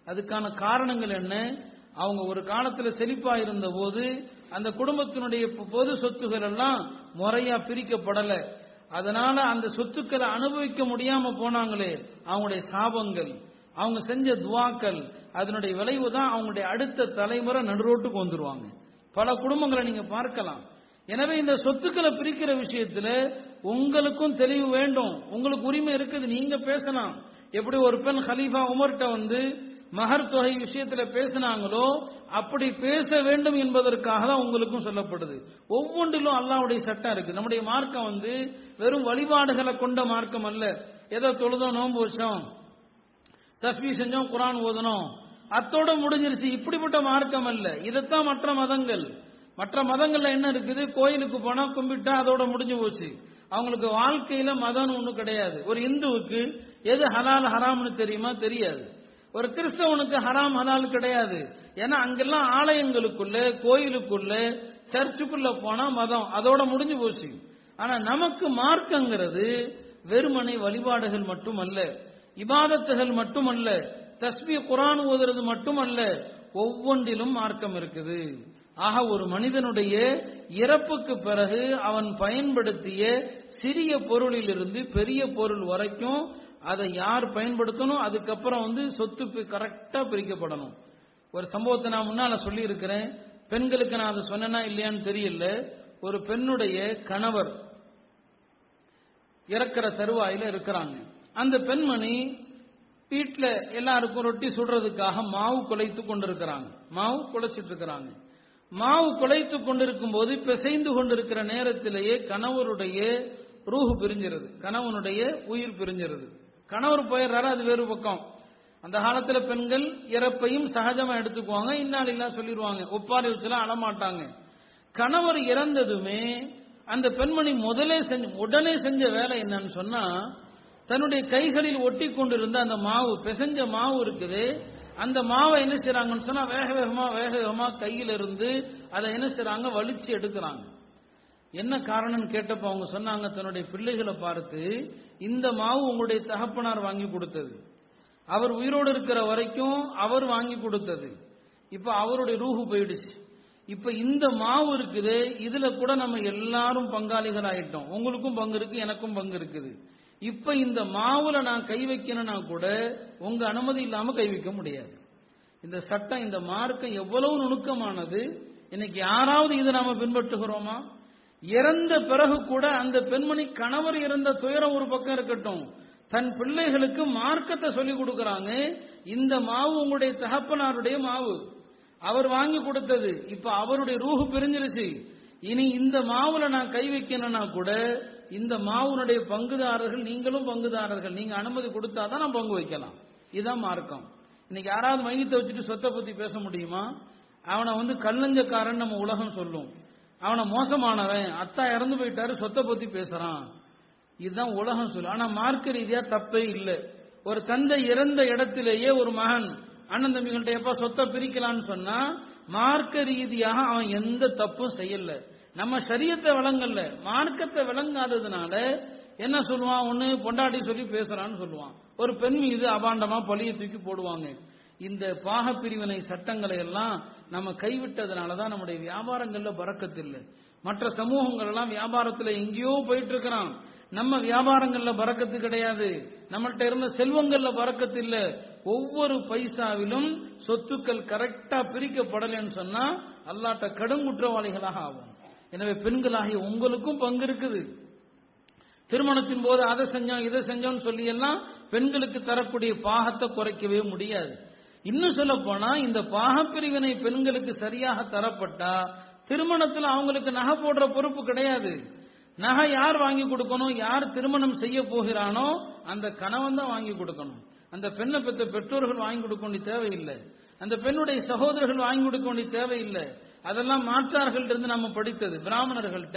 அதுக்கான காரணங்கள் என்ன அவங்க ஒரு காலத்துல செழிப்பா இருந்த போது அந்த குடும்பத்தினுடைய பொது சொத்துகள் எல்லாம் முறையா பிரிக்கப்படல அதனால அந்த சொத்துக்களை அனுபவிக்க முடியாம போனாங்களே அவங்களுடைய சாபங்கள் அவங்க செஞ்ச துவாக்கள் அதனுடைய விளைவு தான் அவங்களுடைய அடுத்த தலைமுறை நடுரோட்டுக்கு வந்துருவாங்க பல குடும்பங்களை நீங்க பார்க்கலாம் எனவே இந்த சொத்துக்களை பிரிக்கிற விஷயத்துல உங்களுக்கும் தெளிவு வேண்டும் உங்களுக்கு உரிமை இருக்குது நீங்க பேசலாம் எப்படி ஒரு பெண் ஹலீஃபா உமர்கிட்ட வந்து மகர் தொகை விஷயத்துல பேசினாங்களோ அப்படி பேச வேண்டும் என்பதற்காக தான் உங்களுக்கும் சொல்லப்படுது ஒவ்வொன்றிலும் அல்லாவுடைய சட்டம் இருக்கு நம்முடைய மார்க்கம் வந்து வெறும் வழிபாடுகளை கொண்ட மார்க்கம் அல்ல ஏதோ தொழுதோம் நோன்பு வச்சோம் தஸ்மி செஞ்சோம் குரான் ஓதணும் அத்தோட முடிஞ்சிருச்சு இப்படிப்பட்ட மார்க்கம் அல்ல இதைத்தான் மற்ற மதங்கள் மற்ற மதங்கள்ல என்ன இருக்குது கோயிலுக்கு போனா கும்பிட்டா அதோட முடிஞ்சு போச்சு அவங்களுக்கு வாழ்க்கையில மதம் ஒண்ணு கிடையாது ஒரு இந்துவுக்கு எது ஹலால் ஹராம்னு தெரியுமா தெரியாது ஒரு கிறிஸ்தவனுக்கு ஹராம் ஹலால் கிடையாது ஏன்னா அங்கெல்லாம் ஆலயங்களுக்குள்ள கோயிலுக்குள்ள சர்ச்சுக்குள்ள போனா மதம் அதோட முடிஞ்சு போச்சு ஆனா நமக்கு மார்க்கங்கிறது வெறுமனை வழிபாடுகள் மட்டுமல்ல இபாதத்துகள் மட்டுமல்ல தஸ்மி குரான் ஓதுறது மட்டுமல்ல ஒவ்வொன்றிலும் மார்க்கம் இருக்குது ஆக ஒரு மனிதனுடைய இறப்புக்கு பிறகு அவன் பயன்படுத்திய சிறிய பொருளிலிருந்து பெரிய பொருள் வரைக்கும் அதை யார் பயன்படுத்தணும் அதுக்கப்புறம் வந்து சொத்து கரெக்டா பிரிக்கப்படணும் ஒரு சம்பவத்தை நான் முன்னால சொல்லி இருக்கிறேன் பெண்களுக்கு நான் அதை சொன்னேனா இல்லையான்னு தெரியல ஒரு பெண்ணுடைய கணவர் இறக்கிற தருவாயில இருக்கிறாங்க அந்த பெண்மணி வீட்டில் எல்லாருக்கும் ரொட்டி சுடுறதுக்காக மாவு குலைத்து கொண்டிருக்கிறாங்க மாவு குலைச்சிட்டு இருக்கிறாங்க மாவு குலைத்து கொண்டிருக்கும் போது பிசைந்து கொண்டிருக்கிற நேரத்திலேயே கணவருடைய ரூஹு பிரிஞ்சிருது கணவனுடைய உயிர் பிரிஞ்சிருது கணவர் போயிடுறாரு அது வேறு பக்கம் அந்த காலத்துல பெண்கள் இறப்பையும் சகஜமா எடுத்துக்குவாங்க இன்னால் இல்லா சொல்லிடுவாங்க ஒப்பாரி வச்சுலாம் அழமாட்டாங்க கணவர் இறந்ததுமே அந்த பெண்மணி முதலே செஞ்ச உடனே செஞ்ச வேலை என்னன்னு சொன்னா தன்னுடைய கைகளில் ஒட்டி கொண்டிருந்த அந்த மாவு பிசைஞ்ச மாவு இருக்குது அந்த மாவை என்ன செய்றாங்கன்னு சொன்னா வேக வேகமா வேக வேகமா கையில இருந்து அதை என்ன செய்றாங்க வலிச்சு எடுக்கிறாங்க என்ன காரணம்னு கேட்டப்ப அவங்க சொன்னாங்க தன்னுடைய பிள்ளைகளை பார்த்து இந்த மாவு உங்களுடைய தகப்பனார் வாங்கி கொடுத்தது அவர் உயிரோடு இருக்கிற வரைக்கும் அவர் வாங்கி கொடுத்தது இப்ப அவருடைய ரூஹு போயிடுச்சு இப்ப இந்த மாவு இருக்குது இதுல கூட நம்ம எல்லாரும் பங்காளிகள் ஆயிட்டோம் உங்களுக்கும் பங்கு இருக்கு எனக்கும் பங்கு இருக்குது இப்ப இந்த மாவுல நான் கை வைக்கணும்னா கூட உங்க அனுமதி இல்லாம கை வைக்க முடியாது இந்த சட்டம் இந்த மார்க்கம் எவ்வளவு நுணுக்கமானது இன்னைக்கு யாராவது இதை நாம பின்பற்றுகிறோமா இறந்த பிறகு கூட அந்த பெண்மணி கணவர் இறந்த துயரம் ஒரு பக்கம் இருக்கட்டும் தன் பிள்ளைகளுக்கு மார்க்கத்தை சொல்லி கொடுக்கறாங்க இந்த மாவு உங்களுடைய தகப்பனாருடைய மாவு அவர் வாங்கி கொடுத்தது இப்ப அவருடைய ரூஹு பிரிஞ்சிருச்சு இனி இந்த மாவுல நான் கை வைக்கணும்னா கூட இந்த மாவுனுடைய பங்குதாரர்கள் நீங்களும் பங்குதாரர்கள் நீங்க அனுமதி கொடுத்தா தான் நான் பங்கு வைக்கலாம் இதுதான் மார்க்கம் இன்னைக்கு யாராவது மையத்தை வச்சுட்டு சொத்தை பத்தி பேச முடியுமா அவனை வந்து கல்லஞ்சக்காரன் நம்ம உலகம் சொல்லும் அவனை மோசமானவன் அத்தா இறந்து போயிட்டாரு சொத்தை பத்தி பேசுறான் இதுதான் உலகம் சொல்லும் ஆனா மார்க்க ரீதியா தப்பே இல்லை ஒரு தந்தை இறந்த இடத்திலேயே ஒரு மகன் அண்ணன் தம்பிகள்ட்ட எப்ப சொத்தை பிரிக்கலாம்னு சொன்னா மார்க்க ரீதியாக அவன் எந்த தப்பும் செய்யல நம்ம சரியத்தை விளங்கல்ல மார்க்கத்தை விளங்காததுனால என்ன சொல்லுவான் ஒண்ணு பொண்டாட்டி சொல்லி பேசுறான்னு சொல்லுவான் ஒரு பெண் மீது அபாண்டமா பழிய தூக்கி போடுவாங்க இந்த பாக பிரிவினை சட்டங்களை எல்லாம் நம்ம கைவிட்டதுனால தான் நம்முடைய வியாபாரங்கள்ல பறக்கத்தில்லை மற்ற சமூகங்கள் எல்லாம் வியாபாரத்துல எங்கேயோ போயிட்டு இருக்கிறான் நம்ம வியாபாரங்கள்ல பறக்கத்து கிடையாது நம்மள்ட்ட இருந்த செல்வங்கள்ல பறக்கத்து இல்ல ஒவ்வொரு பைசாவிலும் சொத்துக்கள் கரெக்டா பிரிக்கப்படலைன்னு சொன்னா அல்லாட்ட கடும் குற்றவாளிகளாக ஆகும் எனவே பெண்களாகிய உங்களுக்கும் பங்கு இருக்குது திருமணத்தின் போது அதை செஞ்சோம் இதை செஞ்சோம்னு சொல்லி எல்லாம் பெண்களுக்கு தரக்கூடிய பாகத்தை குறைக்கவே முடியாது இன்னும் சொல்ல போனா இந்த பாகப்பிரிவினை பெண்களுக்கு சரியாக தரப்பட்டா திருமணத்துல அவங்களுக்கு நகை போடுற பொறுப்பு கிடையாது நகை யார் வாங்கி கொடுக்கணும் யார் திருமணம் செய்ய போகிறானோ அந்த கணவன் தான் வாங்கி கொடுக்கணும் அந்த பெண்ணை பெற்ற பெற்றோர்கள் வாங்கி கொடுக்க வேண்டிய தேவையில்லை அந்த பெண்ணுடைய சகோதரர்கள் வாங்கி கொடுக்க வேண்டிய தேவையில்லை அதெல்லாம் மாற்றார்கள் இருந்து நம்ம படித்தது பிராமணர்கள்ட்ட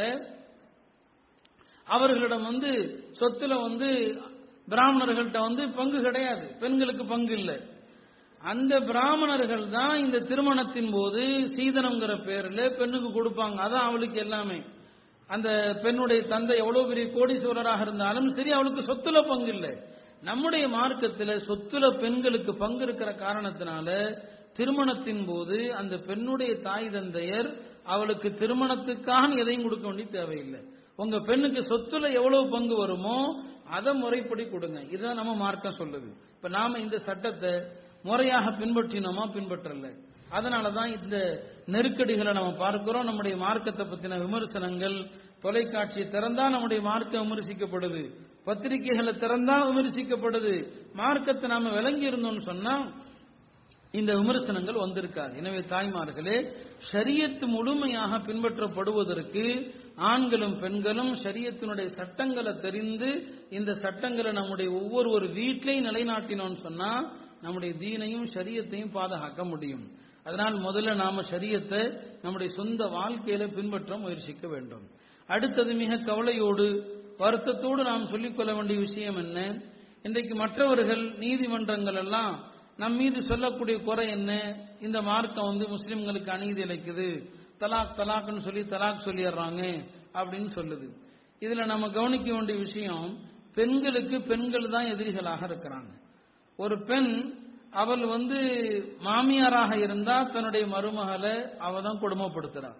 அவர்களிடம் வந்து சொத்துல வந்து பிராமணர்கள்ட்ட வந்து பங்கு கிடையாது பெண்களுக்கு பங்கு இல்லை அந்த பிராமணர்கள் தான் இந்த திருமணத்தின் போது சீதனம்ங்கிற பேர்ல பெண்ணுக்கு கொடுப்பாங்க அதான் அவளுக்கு எல்லாமே அந்த பெண்ணுடைய தந்தை எவ்வளவு பெரிய கோடீஸ்வரராக இருந்தாலும் சரி அவளுக்கு சொத்துல பங்கு இல்லை நம்முடைய மார்க்கத்தில் சொத்துல பெண்களுக்கு பங்கு இருக்கிற காரணத்தினால திருமணத்தின் போது அந்த பெண்ணுடைய தாய் தந்தையர் அவளுக்கு திருமணத்துக்காக எதையும் கொடுக்க வேண்டிய தேவையில்லை உங்க பெண்ணுக்கு சொத்துல எவ்வளவு பங்கு வருமோ அதை முறைப்படி கொடுங்க இதுதான் நம்ம மார்க்கம் சொல்லுது இப்ப நாம இந்த சட்டத்தை முறையாக பின்பற்றினோமா பின்பற்றல அதனாலதான் இந்த நெருக்கடிகளை நம்ம பார்க்கிறோம் நம்முடைய மார்க்கத்தை பத்தின விமர்சனங்கள் தொலைக்காட்சியை திறந்தா நம்முடைய மார்க்கம் விமர்சிக்கப்படுது பத்திரிகைகளை திறந்தா விமர்சிக்கப்படுது மார்க்கத்தை நாம விளங்கி இருந்தோம்னு சொன்னா இந்த விமர்சனங்கள் வந்திருக்காது எனவே தாய்மார்களே ஷரியத்து முழுமையாக பின்பற்றப்படுவதற்கு ஆண்களும் பெண்களும் ஷரியத்தினுடைய சட்டங்களை தெரிந்து இந்த சட்டங்களை நம்முடைய ஒவ்வொரு ஒரு வீட்டிலையும் நிலைநாட்டினோம்னு சொன்னா நம்முடைய தீனையும் ஷரியத்தையும் பாதுகாக்க முடியும் அதனால் முதல்ல நாம ஷரியத்தை நம்முடைய சொந்த வாழ்க்கையில பின்பற்ற முயற்சிக்க வேண்டும் அடுத்தது மிக கவலையோடு வருத்தத்தோடு நாம் சொல்லிக்கொள்ள வேண்டிய விஷயம் என்ன இன்றைக்கு மற்றவர்கள் நீதிமன்றங்கள் எல்லாம் நம் மீது சொல்லக்கூடிய குறை என்ன இந்த மார்க்கம் வந்து முஸ்லிம்களுக்கு அநீதி இழைக்குது தலாக் தலாக்னு சொல்லி தலாக் சொல்லிடுறாங்க அப்படின்னு சொல்லுது இதுல நம்ம கவனிக்க வேண்டிய விஷயம் பெண்களுக்கு பெண்கள் தான் எதிரிகளாக இருக்கிறாங்க ஒரு பெண் அவள் வந்து மாமியாராக இருந்தா தன்னுடைய மருமகளை அவ தான் கொடுமைப்படுத்துறான்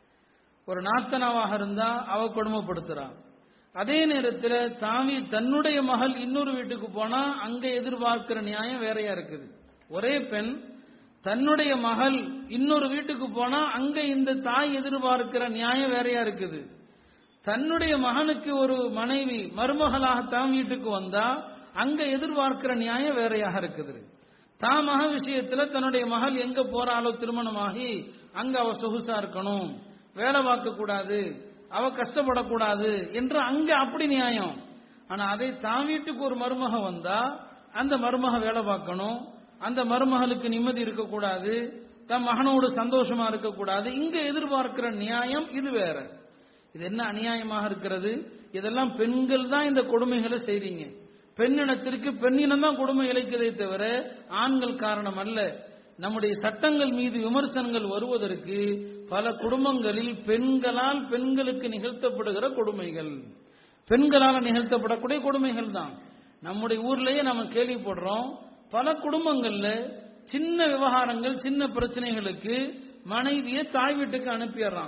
ஒரு நாத்தனாவாக இருந்தா அவ கொடுமைப்படுத்துறான் அதே நேரத்தில் தாவி தன்னுடைய மகள் இன்னொரு வீட்டுக்கு போனா அங்க எதிர்பார்க்கிற நியாயம் வேறையா இருக்குது ஒரே பெண் தன்னுடைய மகள் இன்னொரு வீட்டுக்கு போனா அங்க இந்த தாய் எதிர்பார்க்கிற நியாயம் வேறையா இருக்குது தன்னுடைய மகனுக்கு ஒரு மனைவி மருமகளாக தான் வீட்டுக்கு வந்தா அங்க எதிர்பார்க்கிற நியாயம் வேறையாக இருக்குது தான் மக விஷயத்துல தன்னுடைய மகள் எங்க போறாளோ திருமணமாகி அங்க அவ சொகுசா இருக்கணும் வேலை பார்க்க கூடாது அவ கஷ்டப்படக்கூடாது என்று அங்க அப்படி நியாயம் ஆனா அதை தான் வீட்டுக்கு ஒரு மருமக வந்தா அந்த மருமக வேலை பார்க்கணும் அந்த மருமகளுக்கு நிம்மதி இருக்கக்கூடாது தன் மகனோடு சந்தோஷமா இருக்கக்கூடாது இங்க எதிர்பார்க்கிற நியாயம் இது வேற இது என்ன அநியாயமாக இருக்கிறது இதெல்லாம் பெண்கள் தான் இந்த கொடுமைகளை செய்றீங்க பெண்ணினத்திற்கு பெண்ணினம் தான் கொடுமை இழைக்கதை தவிர ஆண்கள் காரணம் அல்ல நம்முடைய சட்டங்கள் மீது விமர்சனங்கள் வருவதற்கு பல குடும்பங்களில் பெண்களால் பெண்களுக்கு நிகழ்த்தப்படுகிற கொடுமைகள் பெண்களால் நிகழ்த்தப்படக்கூடிய கொடுமைகள் தான் நம்முடைய ஊர்லயே நம்ம கேள்விப்படுறோம் பல குடும்பங்கள்ல சின்ன விவகாரங்கள் சின்ன பிரச்சனைகளுக்கு மனைவியை தாய் வீட்டுக்கு அனுப்பிடுறான்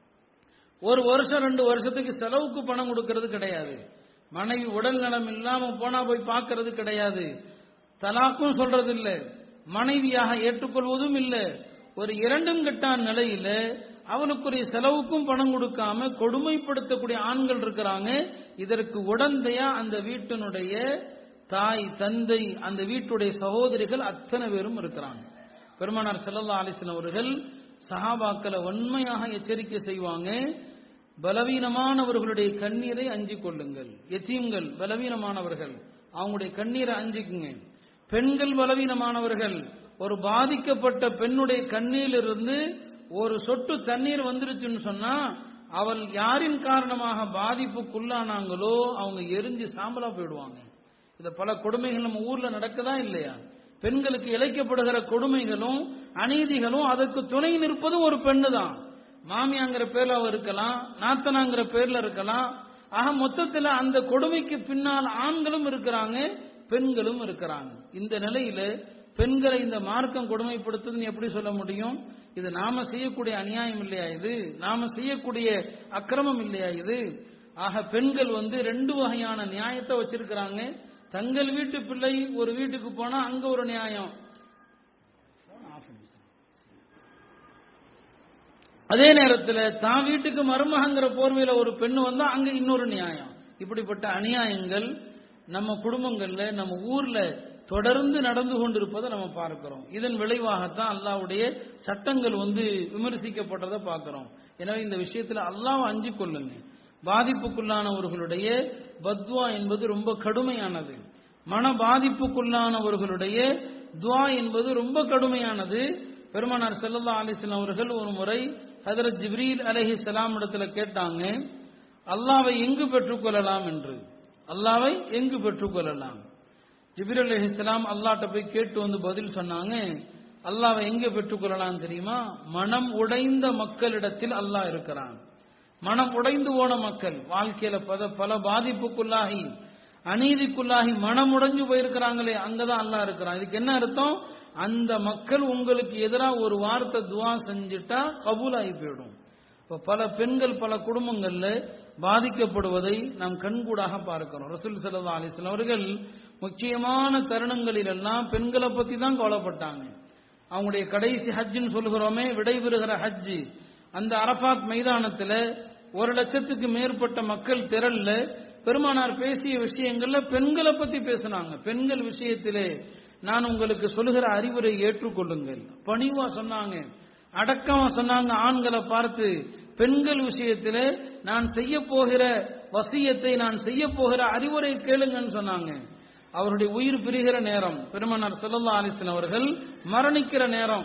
ஒரு வருஷம் ரெண்டு வருஷத்துக்கு செலவுக்கு பணம் கொடுக்கறது கிடையாது மனைவி உடல் நலம் இல்லாம போனா போய் பார்க்கறது கிடையாது தலாக்கும் சொல்றது இல்ல மனைவியாக ஏற்றுக்கொள்வதும் இல்ல ஒரு இரண்டும் கெட்டான் நிலையில அவனுக்குரிய செலவுக்கும் பணம் கொடுக்காம கொடுமைப்படுத்தக்கூடிய ஆண்கள் இருக்கிறாங்க இதற்கு உடந்தையா அந்த வீட்டினுடைய தாய் தந்தை அந்த வீட்டுடைய சகோதரிகள் அத்தனை பேரும் இருக்கிறாங்க பெருமானார் செல்லல்லா அலிசன் அவர்கள் சஹாபாக்களை உண்மையாக எச்சரிக்கை செய்வாங்க பலவீனமானவர்களுடைய கண்ணீரை அஞ்சிக் கொள்ளுங்கள் எத்தீம்கள் பலவீனமானவர்கள் அவங்களுடைய கண்ணீரை அஞ்சிக்குங்க பெண்கள் பலவீனமானவர்கள் ஒரு பாதிக்கப்பட்ட பெண்ணுடைய கண்ணீரிலிருந்து ஒரு சொட்டு தண்ணீர் வந்துருச்சுன்னு சொன்னா அவள் யாரின் காரணமாக பாதிப்புக்குள்ளானாங்களோ அவங்க எரிஞ்சு சாம்பலா போயிடுவாங்க இந்த பல கொடுமைகள் நம்ம ஊர்ல நடக்குதா இல்லையா பெண்களுக்கு இழைக்கப்படுகிற கொடுமைகளும் அநீதிகளும் அதற்கு துணை நிற்பதும் ஒரு பெண்ணு தான் மாமியாங்கிற பேர்ல அவ இருக்கலாம் நாத்தனாங்கிற பேர்ல இருக்கலாம் ஆக மொத்தத்தில் அந்த கொடுமைக்கு பின்னால் ஆண்களும் இருக்கிறாங்க பெண்களும் இருக்கிறாங்க இந்த நிலையில பெண்களை இந்த மார்க்கம் கொடுமைப்படுத்துதுன்னு எப்படி சொல்ல முடியும் இது நாம செய்யக்கூடிய அநியாயம் இல்லையா இது நாம செய்யக்கூடிய அக்கிரமம் இல்லையா இது ஆக பெண்கள் வந்து ரெண்டு வகையான நியாயத்தை வச்சிருக்கிறாங்க தங்கள் வீட்டு பிள்ளை ஒரு வீட்டுக்கு போனா அங்க ஒரு நியாயம் அதே நேரத்தில் தான் வீட்டுக்கு மருமகங்கிற போர்வையில ஒரு பெண்ணு வந்தா அங்க இன்னொரு நியாயம் இப்படிப்பட்ட அநியாயங்கள் நம்ம குடும்பங்கள்ல நம்ம ஊர்ல தொடர்ந்து நடந்து கொண்டிருப்பதை நம்ம பார்க்கிறோம் இதன் விளைவாகத்தான் அல்லாவுடைய சட்டங்கள் வந்து விமர்சிக்கப்பட்டதை பார்க்கிறோம் எனவே இந்த விஷயத்துல அல்லாவை அஞ்சு கொள்ளுங்க பாதிப்புக்குள்ளானவர்களுடைய பத்வா என்பது ரொம்ப கடுமையானது மன பாதிப்புக்குள்ளானவர்களுடைய துவா என்பது ரொம்ப கடுமையானது பெருமானார் செல்லல்லா அலிஸ்லாம் அவர்கள் ஒரு முறை ஹதரத் ஜிப்ரீல் அலஹி சலாம் இடத்துல கேட்டாங்க அல்லாவை எங்கு பெற்றுக்கொள்ளலாம் என்று அல்லாவை எங்கு பெற்றுக்கொள்ளலாம் ஜிபிர் அலி இஸ்லாம் அல்லாட்ட போய் கேட்டு வந்து பதில் சொன்னாங்க அல்லாவை எங்க பெற்றுக்கொள்ளலாம் தெரியுமா மனம் உடைந்த மக்களிடத்தில் அல்லாஹ் இருக்கிறான் மனம் உடைந்து போன மக்கள் வாழ்க்கையில பல பல பாதிப்புக்குள்ளாகி அநீதிக்குள்ளாகி மனமுடைஞ்சு போயிருக்கிறாங்களே அங்கதான் அல்லாஹ் இருக்கிறான் இதுக்கு என்ன அர்த்தம் அந்த மக்கள் உங்களுக்கு எதிராக ஒரு வார்த்தை துவா செஞ்சுட்டா கபூலாகி போயிடும் இப்போ பல பெண்கள் பல குடும்பங்கள்ல பாதிக்கப்படுவதை நாம் கண்கூடாக பார்க்கிறோம் ரசூல் சல்லா அலிஸ்லாம் அவர்கள் முக்கியமான தருணங்களில் எல்லாம் பெண்களை பத்தி தான் கவலைப்பட்டாங்க அவங்களுடைய கடைசி ஹஜ்ஜுன்னு சொல்லுகிறோமே விடைபெறுகிற ஹஜ்ஜு அந்த அரபாத் மைதானத்துல ஒரு லட்சத்துக்கு மேற்பட்ட மக்கள் திரள்ல பெருமானார் பேசிய விஷயங்கள்ல பெண்களை பத்தி பேசினாங்க பெண்கள் விஷயத்திலே நான் உங்களுக்கு சொல்லுகிற அறிவுரை ஏற்றுக்கொள்ளுங்கள் பணிவா சொன்னாங்க அடக்கமா சொன்னாங்க ஆண்களை பார்த்து பெண்கள் விஷயத்திலே நான் செய்ய போகிற வசியத்தை நான் செய்ய போகிற அறிவுரை கேளுங்கன்னு சொன்னாங்க அவருடைய உயிர் பிரிகிற நேரம் பெருமனார் செல்லல்லா அலிஸ்லாம் அவர்கள் மரணிக்கிற நேரம்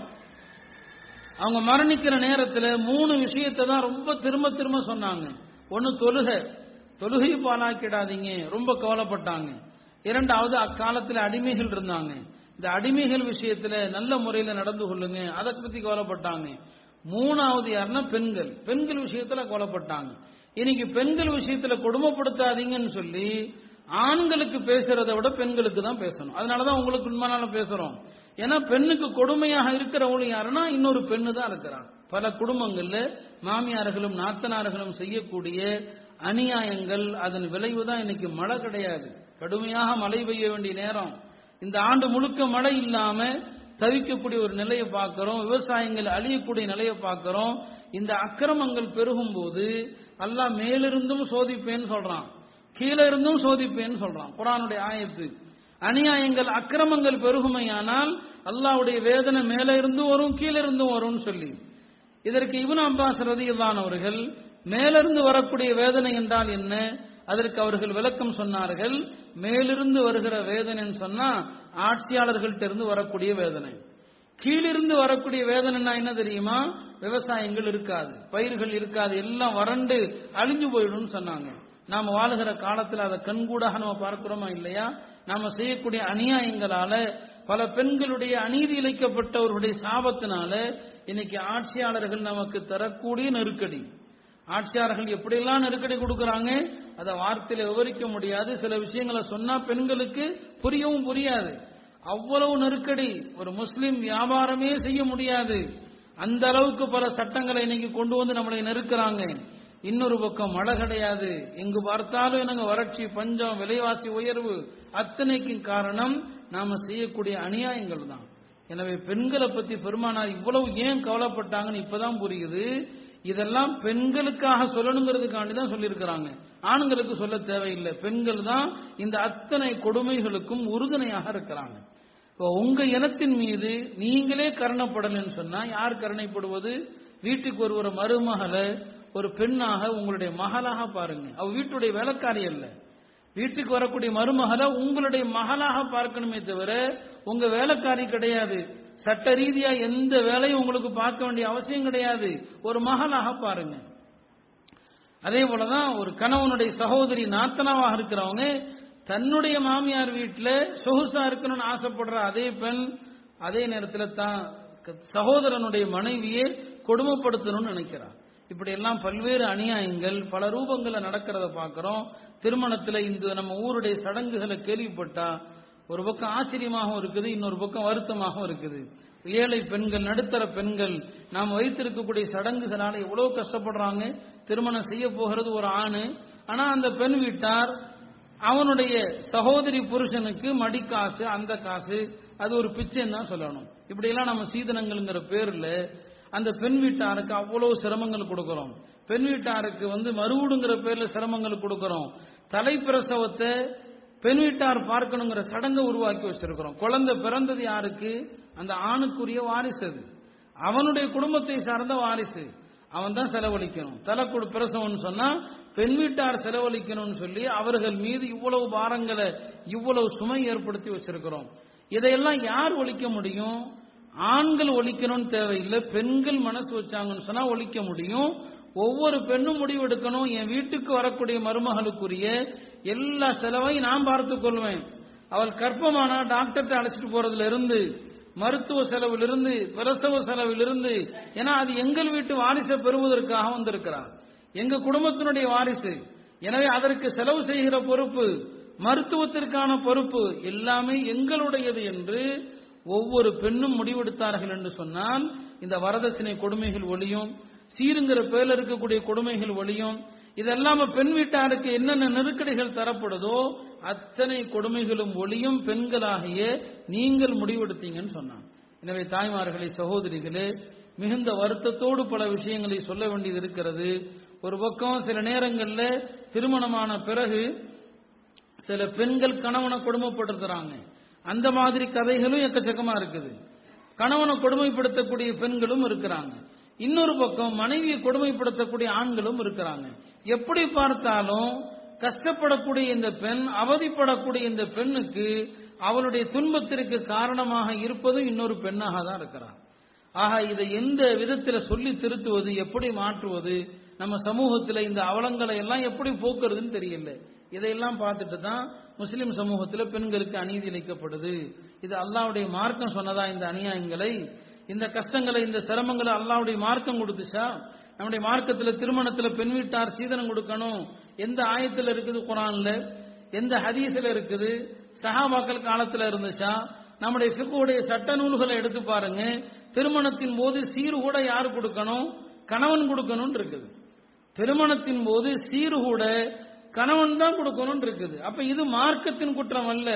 அவங்க மரணிக்கிற நேரத்தில் மூணு விஷயத்தை தான் ரொம்ப திரும்ப திரும்ப சொன்னாங்க ஒன்னு தொழுகை தொழுகை பாலாக்கிடாதீங்க ரொம்ப கவலைப்பட்டாங்க இரண்டாவது அக்காலத்தில் அடிமைகள் இருந்தாங்க இந்த அடிமைகள் விஷயத்துல நல்ல முறையில் நடந்து கொள்ளுங்க அதை பத்தி கவலைப்பட்டாங்க மூணாவது யாருன்னா பெண்கள் பெண்கள் விஷயத்துல கவலைப்பட்டாங்க இன்னைக்கு பெண்கள் விஷயத்துல கொடுமைப்படுத்தாதீங்கன்னு சொல்லி ஆண்களுக்கு பேசுறதை விட பெண்களுக்கு தான் பேசணும் அதனாலதான் உங்களுக்கு உண்மையான பேசுறோம் ஏன்னா பெண்ணுக்கு கொடுமையாக இருக்கிறவங்களும் யாருன்னா இன்னொரு பெண்ணு தான் இருக்கிறான் பல குடும்பங்கள்ல மாமியார்களும் நாத்தனார்களும் செய்யக்கூடிய அநியாயங்கள் அதன் விளைவு தான் இன்னைக்கு மழை கிடையாது கடுமையாக மழை பெய்ய வேண்டிய நேரம் இந்த ஆண்டு முழுக்க மழை இல்லாம தவிக்கக்கூடிய ஒரு நிலையை பார்க்கிறோம் விவசாயங்கள் அழியக்கூடிய நிலையை பார்க்கிறோம் இந்த அக்கிரமங்கள் பெருகும் போது அல்லாஹ் மேலிருந்தும் சோதிப்பேன்னு சொல்றான் கீழே இருந்தும் சோதிப்பேன்னு சொல்றான் குரானுடைய ஆயத்து அநியாயங்கள் அக்கிரமங்கள் பெருகுமையானால் அல்லாவுடைய வேதனை மேலே இருந்தும் வரும் கீழே இருந்தும் வரும்னு சொல்லி இதற்கு இவன் அப்பாஸ் ரதியில்லான் அவர்கள் மேலிருந்து வரக்கூடிய வேதனை என்றால் என்ன அதற்கு அவர்கள் விளக்கம் சொன்னார்கள் மேலிருந்து வருகிற வேதனைன்னு சொன்னா ஆட்சியாளர்கள்ட்ட இருந்து வரக்கூடிய வேதனை கீழிருந்து வரக்கூடிய வேதனைன்னா என்ன தெரியுமா விவசாயங்கள் இருக்காது பயிர்கள் இருக்காது எல்லாம் வறண்டு அழிஞ்சு போயிடும் சொன்னாங்க நாம வாழுகிற காலத்தில் அதை கண்கூடாக நம்ம பார்க்கிறோமா இல்லையா நாம செய்யக்கூடிய அநியாயங்களால பல பெண்களுடைய அநீதி இழைக்கப்பட்டவர்களுடைய சாபத்தினால இன்னைக்கு ஆட்சியாளர்கள் நமக்கு தரக்கூடிய நெருக்கடி ஆட்சியாளர்கள் எப்படியெல்லாம் நெருக்கடி கொடுக்கறாங்க அதை வார்த்தையில விவரிக்க முடியாது சில விஷயங்களை சொன்னா பெண்களுக்கு புரியவும் புரியாது அவ்வளவு நெருக்கடி ஒரு முஸ்லிம் வியாபாரமே செய்ய முடியாது அந்த அளவுக்கு பல சட்டங்களை இன்னைக்கு கொண்டு வந்து நம்மளை நெருக்கிறாங்க இன்னொரு பக்கம் மழை கிடையாது எங்கு பார்த்தாலும் எனக்கு வறட்சி பஞ்சம் விலைவாசி உயர்வு அத்தனைக்கும் காரணம் நாம செய்யக்கூடிய அநியாயங்கள் தான் எனவே பெண்களை பத்தி பெருமானார் இவ்வளவு ஏன் கவலைப்பட்டாங்கன்னு இப்பதான் புரியுது இதெல்லாம் பெண்களுக்காக சொல்லணுங்கிறதுக்காண்டி தான் சொல்லியிருக்கிறாங்க ஆண்களுக்கு சொல்ல தேவையில்லை பெண்கள் தான் இந்த அத்தனை கொடுமைகளுக்கும் உறுதுணையாக இருக்கிறாங்க இப்போ உங்க இனத்தின் மீது நீங்களே கருணப்படலன்னு சொன்னா யார் கருணைப்படுவது வீட்டுக்கு ஒரு ஒரு மருமகளை ஒரு பெண்ணாக உங்களுடைய மகளாக பாருங்க அவ வீட்டுடைய வேலைக்காரி அல்ல வீட்டுக்கு வரக்கூடிய மருமகளை உங்களுடைய மகளாக பார்க்கணுமே தவிர உங்க வேலைக்காரி கிடையாது சட்ட ரீதியா எந்த வேலையும் உங்களுக்கு பார்க்க வேண்டிய அவசியம் கிடையாது ஒரு மகளாக பாருங்க அதே போலதான் ஒரு கணவனுடைய சகோதரி நாத்தனாவாக இருக்கிறவங்க தன்னுடைய மாமியார் வீட்டில் சொகுசா இருக்கணும்னு ஆசைப்படுற அதே பெண் அதே நேரத்தில் தான் சகோதரனுடைய மனைவியை கொடுமைப்படுத்தணும்னு நினைக்கிறார் இப்படி எல்லாம் பல்வேறு அநியாயங்கள் பல ரூபங்கள்ல நடக்கிறத பார்க்கிறோம் திருமணத்தில் இந்த நம்ம ஊருடைய சடங்குகளை கேள்விப்பட்டா ஒரு பக்கம் ஆச்சரியமாகவும் இருக்குது இன்னொரு பக்கம் வருத்தமாகவும் இருக்குது ஏழை பெண்கள் நடுத்தர பெண்கள் நாம் வைத்திருக்கக்கூடிய சடங்குகளால எவ்வளவு கஷ்டப்படுறாங்க திருமணம் செய்ய போகிறது ஒரு ஆணு ஆனா அந்த பெண் வீட்டார் அவனுடைய சகோதரி புருஷனுக்கு மடி காசு அந்த காசு அது ஒரு பிச்சைன்னு தான் சொல்லணும் இப்படியெல்லாம் நம்ம சீதனங்கள்ங்கிற பேர்ல அந்த பெண் வீட்டாருக்கு அவ்வளவு சிரமங்கள் கொடுக்கிறோம் பெண் வீட்டாருக்கு வந்து மறுவூடுங்கிற பேர்ல சிரமங்கள் கொடுக்கிறோம் தலைப்பிரசவத்தை பெண் வீட்டார் பார்க்கணுங்கிற சடங்கை உருவாக்கி வச்சிருக்கிறோம் குழந்தை பிறந்தது யாருக்கு அந்த ஆணுக்குரிய வாரிசு அது அவனுடைய குடும்பத்தை சார்ந்த வாரிசு அவன் தான் செலவழிக்கணும் தலை கொடு பிரசவம்னு சொன்னா பெண் வீட்டார் செலவழிக்கணும்னு சொல்லி அவர்கள் மீது இவ்வளவு பாரங்களை இவ்வளவு சுமை ஏற்படுத்தி வச்சிருக்கிறோம் இதையெல்லாம் யார் ஒழிக்க முடியும் ஆண்கள் ஒழிக்கணும்னு தேவையில்லை பெண்கள் மனசு வச்சாங்கன்னு சொன்னா ஒழிக்க முடியும் ஒவ்வொரு பெண்ணும் முடிவெடுக்கணும் என் வீட்டுக்கு வரக்கூடிய மருமகளுக்குரிய எல்லா செலவையும் நான் பார்த்துக் கொள்வேன் அவள் கர்ப்பமானா டாக்டர்கிட்ட அழைச்சிட்டு போறதுல இருந்து மருத்துவ செலவிலிருந்து பிரசவ செலவிலிருந்து ஏன்னா அது எங்கள் வீட்டு வாரிசை பெறுவதற்காக வந்திருக்கிறார் எங்க குடும்பத்தினுடைய வாரிசு எனவே அதற்கு செலவு செய்கிற பொறுப்பு மருத்துவத்திற்கான பொறுப்பு எல்லாமே எங்களுடையது என்று ஒவ்வொரு பெண்ணும் முடிவெடுத்தார்கள் என்று சொன்னால் இந்த வரதட்சணை கொடுமைகள் ஒளியும் சீருங்கிற பேர்ல இருக்கக்கூடிய கொடுமைகள் ஒளியும் இதெல்லாம பெண் வீட்டாருக்கு என்னென்ன நெருக்கடிகள் தரப்படுதோ அத்தனை கொடுமைகளும் ஒளியும் பெண்களாகிய நீங்கள் முடிவெடுத்தீங்கன்னு சொன்னான் எனவே தாய்மார்களே சகோதரிகளே மிகுந்த வருத்தத்தோடு பல விஷயங்களை சொல்ல வேண்டியது இருக்கிறது ஒரு பக்கம் சில நேரங்களில் திருமணமான பிறகு சில பெண்கள் கணவனை கொடுமைப்படுத்துறாங்க அந்த மாதிரி கதைகளும் எக்கச்சக்கமா இருக்குது கணவனை கொடுமைப்படுத்தக்கூடிய பெண்களும் இருக்கிறாங்க இன்னொரு பக்கம் மனைவியை கொடுமைப்படுத்தக்கூடிய ஆண்களும் இருக்கிறாங்க எப்படி பார்த்தாலும் கஷ்டப்படக்கூடிய இந்த பெண் அவதிப்படக்கூடிய இந்த பெண்ணுக்கு அவளுடைய துன்பத்திற்கு காரணமாக இருப்பதும் இன்னொரு பெண்ணாக தான் இருக்கிறார் ஆக இதை எந்த விதத்தில் சொல்லி திருத்துவது எப்படி மாற்றுவது நம்ம சமூகத்தில் இந்த அவலங்களை எல்லாம் எப்படி போக்குறதுன்னு தெரியல இதையெல்லாம் பார்த்துட்டு தான் முஸ்லிம் சமூகத்தில் பெண்களுக்கு அநீதி இழைக்கப்படுது இது அல்லாவுடைய மார்க்கம் சொன்னதா இந்த அநியாயங்களை இந்த கஷ்டங்களை இந்த சிரமங்களை அல்லாவுடைய மார்க்கம் கொடுத்துச்சா நம்முடைய மார்க்கத்தில் திருமணத்தில் பெண் வீட்டார் சீதனம் கொடுக்கணும் எந்த ஆயத்தில் இருக்குது குரான்ல எந்த ஹதீஸில் இருக்குது சஹாபாக்கள் காலத்தில் இருந்துச்சா நம்முடைய ஃபிக்குடைய சட்ட நூல்களை எடுத்து பாருங்க திருமணத்தின் போது சீர் கூட யார் கொடுக்கணும் கணவன் கொடுக்கணும்னு இருக்குது திருமணத்தின் போது சீர் கூட கணவன் தான் கொடுக்கணும்னு இருக்குது அப்ப இது மார்க்கத்தின் குற்றம் அல்ல